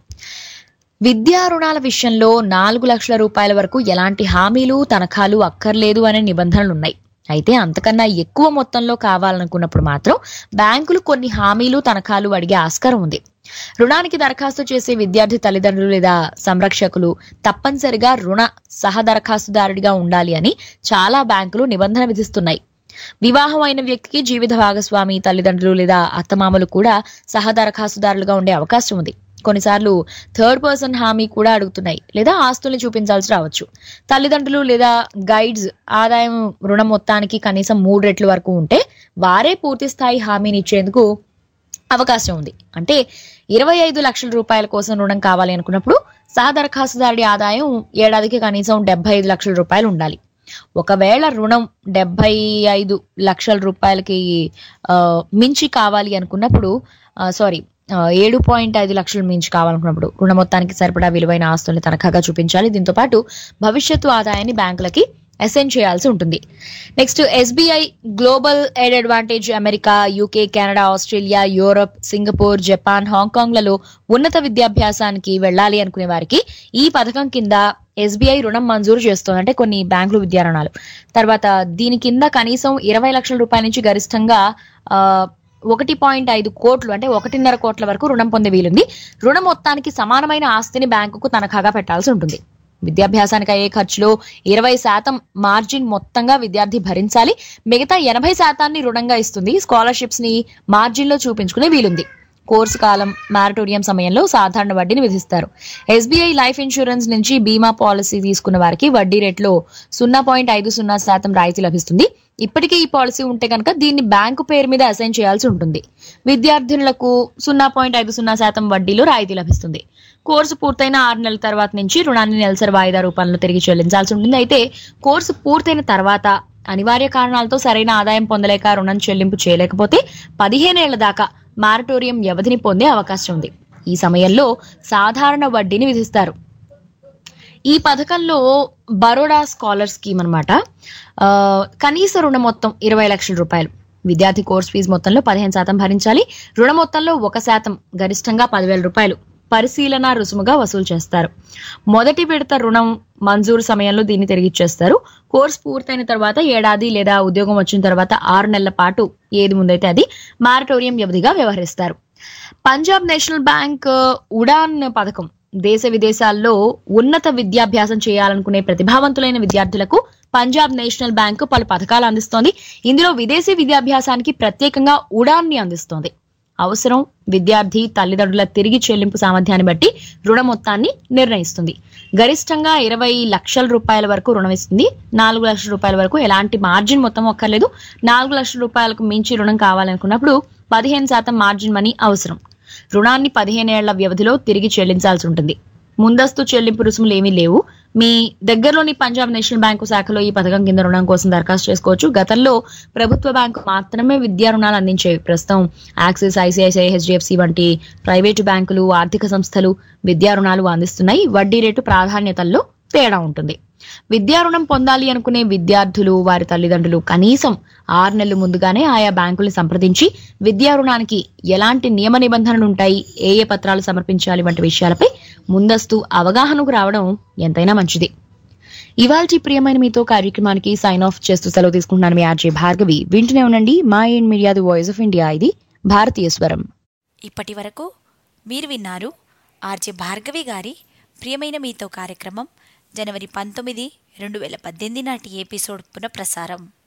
విద్యా రుణాల విషయంలో నాలుగు లక్షల రూపాయల వరకు ఎలాంటి హామీలు తనఖాలు అక్కర్లేదు అనే నిబంధనలు ఉన్నాయి అయితే అంతకన్నా ఎక్కువ మొత్తంలో కావాలనుకున్నప్పుడు మాత్రం బ్యాంకులు కొన్ని హామీలు తనఖాలు అడిగే ఆస్కారం ఉంది రుణానికి దరఖాస్తు చేసే విద్యార్థి తల్లిదండ్రులు లేదా సంరక్షకులు తప్పనిసరిగా రుణ సహ దరఖాస్తుదారుడిగా ఉండాలి అని చాలా బ్యాంకులు నిబంధన విధిస్తున్నాయి వివాహం అయిన వ్యక్తికి జీవిత భాగస్వామి తల్లిదండ్రులు లేదా అత్తమామలు కూడా సహ దరఖాస్తుదారులుగా ఉండే అవకాశం ఉంది కొన్నిసార్లు థర్డ్ పర్సన్ హామీ కూడా అడుగుతున్నాయి లేదా ఆస్తుల్ని చూపించాల్సి రావచ్చు తల్లిదండ్రులు లేదా గైడ్స్ ఆదాయం రుణం మొత్తానికి కనీసం మూడు రెట్ల వరకు ఉంటే వారే పూర్తి స్థాయి హామీని ఇచ్చేందుకు అవకాశం ఉంది అంటే ఇరవై ఐదు లక్షల రూపాయల కోసం రుణం కావాలి అనుకున్నప్పుడు సహ దరఖాస్తుదారుడి ఆదాయం ఏడాదికి కనీసం డెబ్బై ఐదు లక్షల రూపాయలు ఉండాలి ఒకవేళ రుణం డెబ్బై ఐదు లక్షల రూపాయలకి ఆ, మించి కావాలి అనుకున్నప్పుడు సారీ ఏడు పాయింట్ ఐదు లక్షలు మించి కావాలనుకున్నప్పుడు రుణ మొత్తానికి సరిపడా విలువైన ఆస్తుల్ని తనఖాగా చూపించాలి దీంతో పాటు భవిష్యత్తు ఆదాయాన్ని బ్యాంకులకి అసెండ్ చేయాల్సి ఉంటుంది next SBI global aid advantage America UK Canada Australia Europe Singapore Japan హాంకాంగ్లలో ఉన్నత విద్యాభ్యాసానికి వెళ్ళాలి అనుకునే వారికి ఈ పథకం కింద ఎస్బీఐ రుణం మంజూరు చేస్తుంది అంటే కొన్ని బ్యాంకులు విద్యా రుణాలు తర్వాత దీని కింద కనీసం ఇరవై లక్షల రూపాయల నుంచి గరిష్టంగా ఆ, ఒకటి పాయింట్ ఐదు కోట్లు అంటే ఒకటిన్నర కోట్ల వరకు రుణం పొందే వీలుంది రుణం మొత్తానికి సమానమైన ఆస్తిని బ్యాంకుకు తనఖాగా పెట్టాల్సి ఉంటుంది విద్యాభ్యాసానికి అయ్యే ఖర్చులో ఇరవై శాతం మార్జిన్ మొత్తంగా విద్యార్థి భరించాలి మిగతా ఎనభై శాతాన్ని రుణంగా ఇస్తుంది స్కాలర్షిప్స్ ని మార్జిన్ లో చూపించుకునే వీలుంది కోర్సు కాలం మారటోరియం సమయంలో సాధారణ వడ్డీని విధిస్తారు ఎస్బీఐ లైఫ్ ఇన్సూరెన్స్ నుంచి బీమా పాలసీ తీసుకున్న వారికి వడ్డీ రేట్లో సున్నా పాయింట్ ఐదు సున్నా శాతం రాయితీ లభిస్తుంది ఇప్పటికే ఈ పాలసీ ఉంటే కనుక దీన్ని బ్యాంకు పేరు మీద అసైన్ చేయాల్సి ఉంటుంది విద్యార్థినులకు సున్నా పాయింట్ ఐదు సున్నా శాతం వడ్డీలో రాయితీ లభిస్తుంది కోర్సు పూర్తయిన ఆరు నెలల తర్వాత నుంచి రుణాన్ని నెలసరి వాయిదా రూపంలో తిరిగి చెల్లించాల్సి ఉంటుంది అయితే కోర్సు పూర్తయిన తర్వాత అనివార్య కారణాలతో సరైన ఆదాయం పొందలేక రుణం చెల్లింపు చేయలేకపోతే పదిహేనేళ్ల దాకా మారటోరియం వ్యవధిని పొందే అవకాశం ఉంది ఈ సమయంలో సాధారణ వడ్డీని విధిస్తారు ఈ పథకంలో బరోడా స్కాలర్ స్కీమ్ అనమాట కనీస రుణ మొత్తం ఇరవై లక్షల రూపాయలు విద్యార్థి కోర్స్ ఫీజు మొత్తంలో పదిహేను శాతం భరించాలి రుణ మొత్తంలో ఒక శాతం గరిష్టంగా పదివేల రూపాయలు పరిశీలన రుసుముగా వసూలు చేస్తారు మొదటి విడత రుణం మంజూరు సమయంలో దీన్ని తిరిగి ఇచ్చేస్తారు కోర్స్ పూర్తయిన తర్వాత ఏడాది లేదా ఉద్యోగం వచ్చిన తర్వాత ఆరు నెలల పాటు ఏది ముందైతే అది మారటోరియం వ్యవధిగా వ్యవహరిస్తారు పంజాబ్ నేషనల్ బ్యాంక్ ఉడాన్ పథకం దేశ విదేశాల్లో ఉన్నత విద్యాభ్యాసం చేయాలనుకునే ప్రతిభావంతులైన విద్యార్థులకు పంజాబ్ నేషనల్ బ్యాంకు పలు పథకాలు అందిస్తోంది ఇందులో విదేశీ విద్యాభ్యాసానికి ప్రత్యేకంగా ఉడాన్ ని అందిస్తోంది అవసరం విద్యార్థి తల్లిదండ్రుల తిరిగి చెల్లింపు సామర్థ్యాన్ని బట్టి రుణ మొత్తాన్ని నిర్ణయిస్తుంది గరిష్టంగా ఇరవై లక్షల రూపాయల వరకు రుణం ఇస్తుంది నాలుగు లక్షల రూపాయల వరకు ఎలాంటి మార్జిన్ మొత్తం ఒక్కర్లేదు నాలుగు లక్షల రూపాయలకు మించి రుణం కావాలనుకున్నప్పుడు పదిహేను శాతం మార్జిన్ మనీ అవసరం రుణాన్ని పదిహేనేళ్ల వ్యవధిలో తిరిగి చెల్లించాల్సి ఉంటుంది ముందస్తు చెల్లింపు రుసుములు ఏమీ లేవు మీ దగ్గరలోని పంజాబ్ నేషనల్ బ్యాంకు శాఖలో ఈ పథకం కింద రుణం కోసం దరఖాస్తు చేసుకోవచ్చు గతంలో ప్రభుత్వ బ్యాంకు మాత్రమే విద్యా రుణాలు అందించేవి ప్రస్తుతం యాక్సిస్ ఐసిఐసిఐ హెచ్డిఎఫ్సి వంటి ప్రైవేటు బ్యాంకులు ఆర్థిక సంస్థలు విద్యా రుణాలు అందిస్తున్నాయి వడ్డీ రేటు ప్రాధాన్యతల్లో తేడా ఉంటుంది విద్యా రుణం పొందాలి అనుకునే విద్యార్థులు వారి తల్లిదండ్రులు కనీసం ఆరు నెలలు ముందుగానే ఆయా బ్యాంకుల్ని సంప్రదించి విద్యా రుణానికి ఎలాంటి నియమ నిబంధనలు ఉంటాయి ఏ ఏ పత్రాలు సమర్పించాలి వంటి విషయాలపై ముందస్తు అవగాహనకు రావడం ఎంతైనా మంచిది ఇవాల్టి ప్రియమైన మీతో కార్యక్రమానికి సైన్ ఆఫ్ చేస్తూ సెలవు తీసుకుంటున్నాను మీ ఆర్జే భార్గవి వింటూనే ఉండండి Mind Media the voice of India ఇది భారతీయ స్వరం ఇప్పటి వరకు మీరు విన్నారు ఆర్జే భార్గవి గారి ప్రియమైన మీతో కార్యక్రమం జనవరి పంతొమ్మిది రెండు వేల పద్దెనిమిది నాటి ఎపిసోడ్ పునఃప్రసారం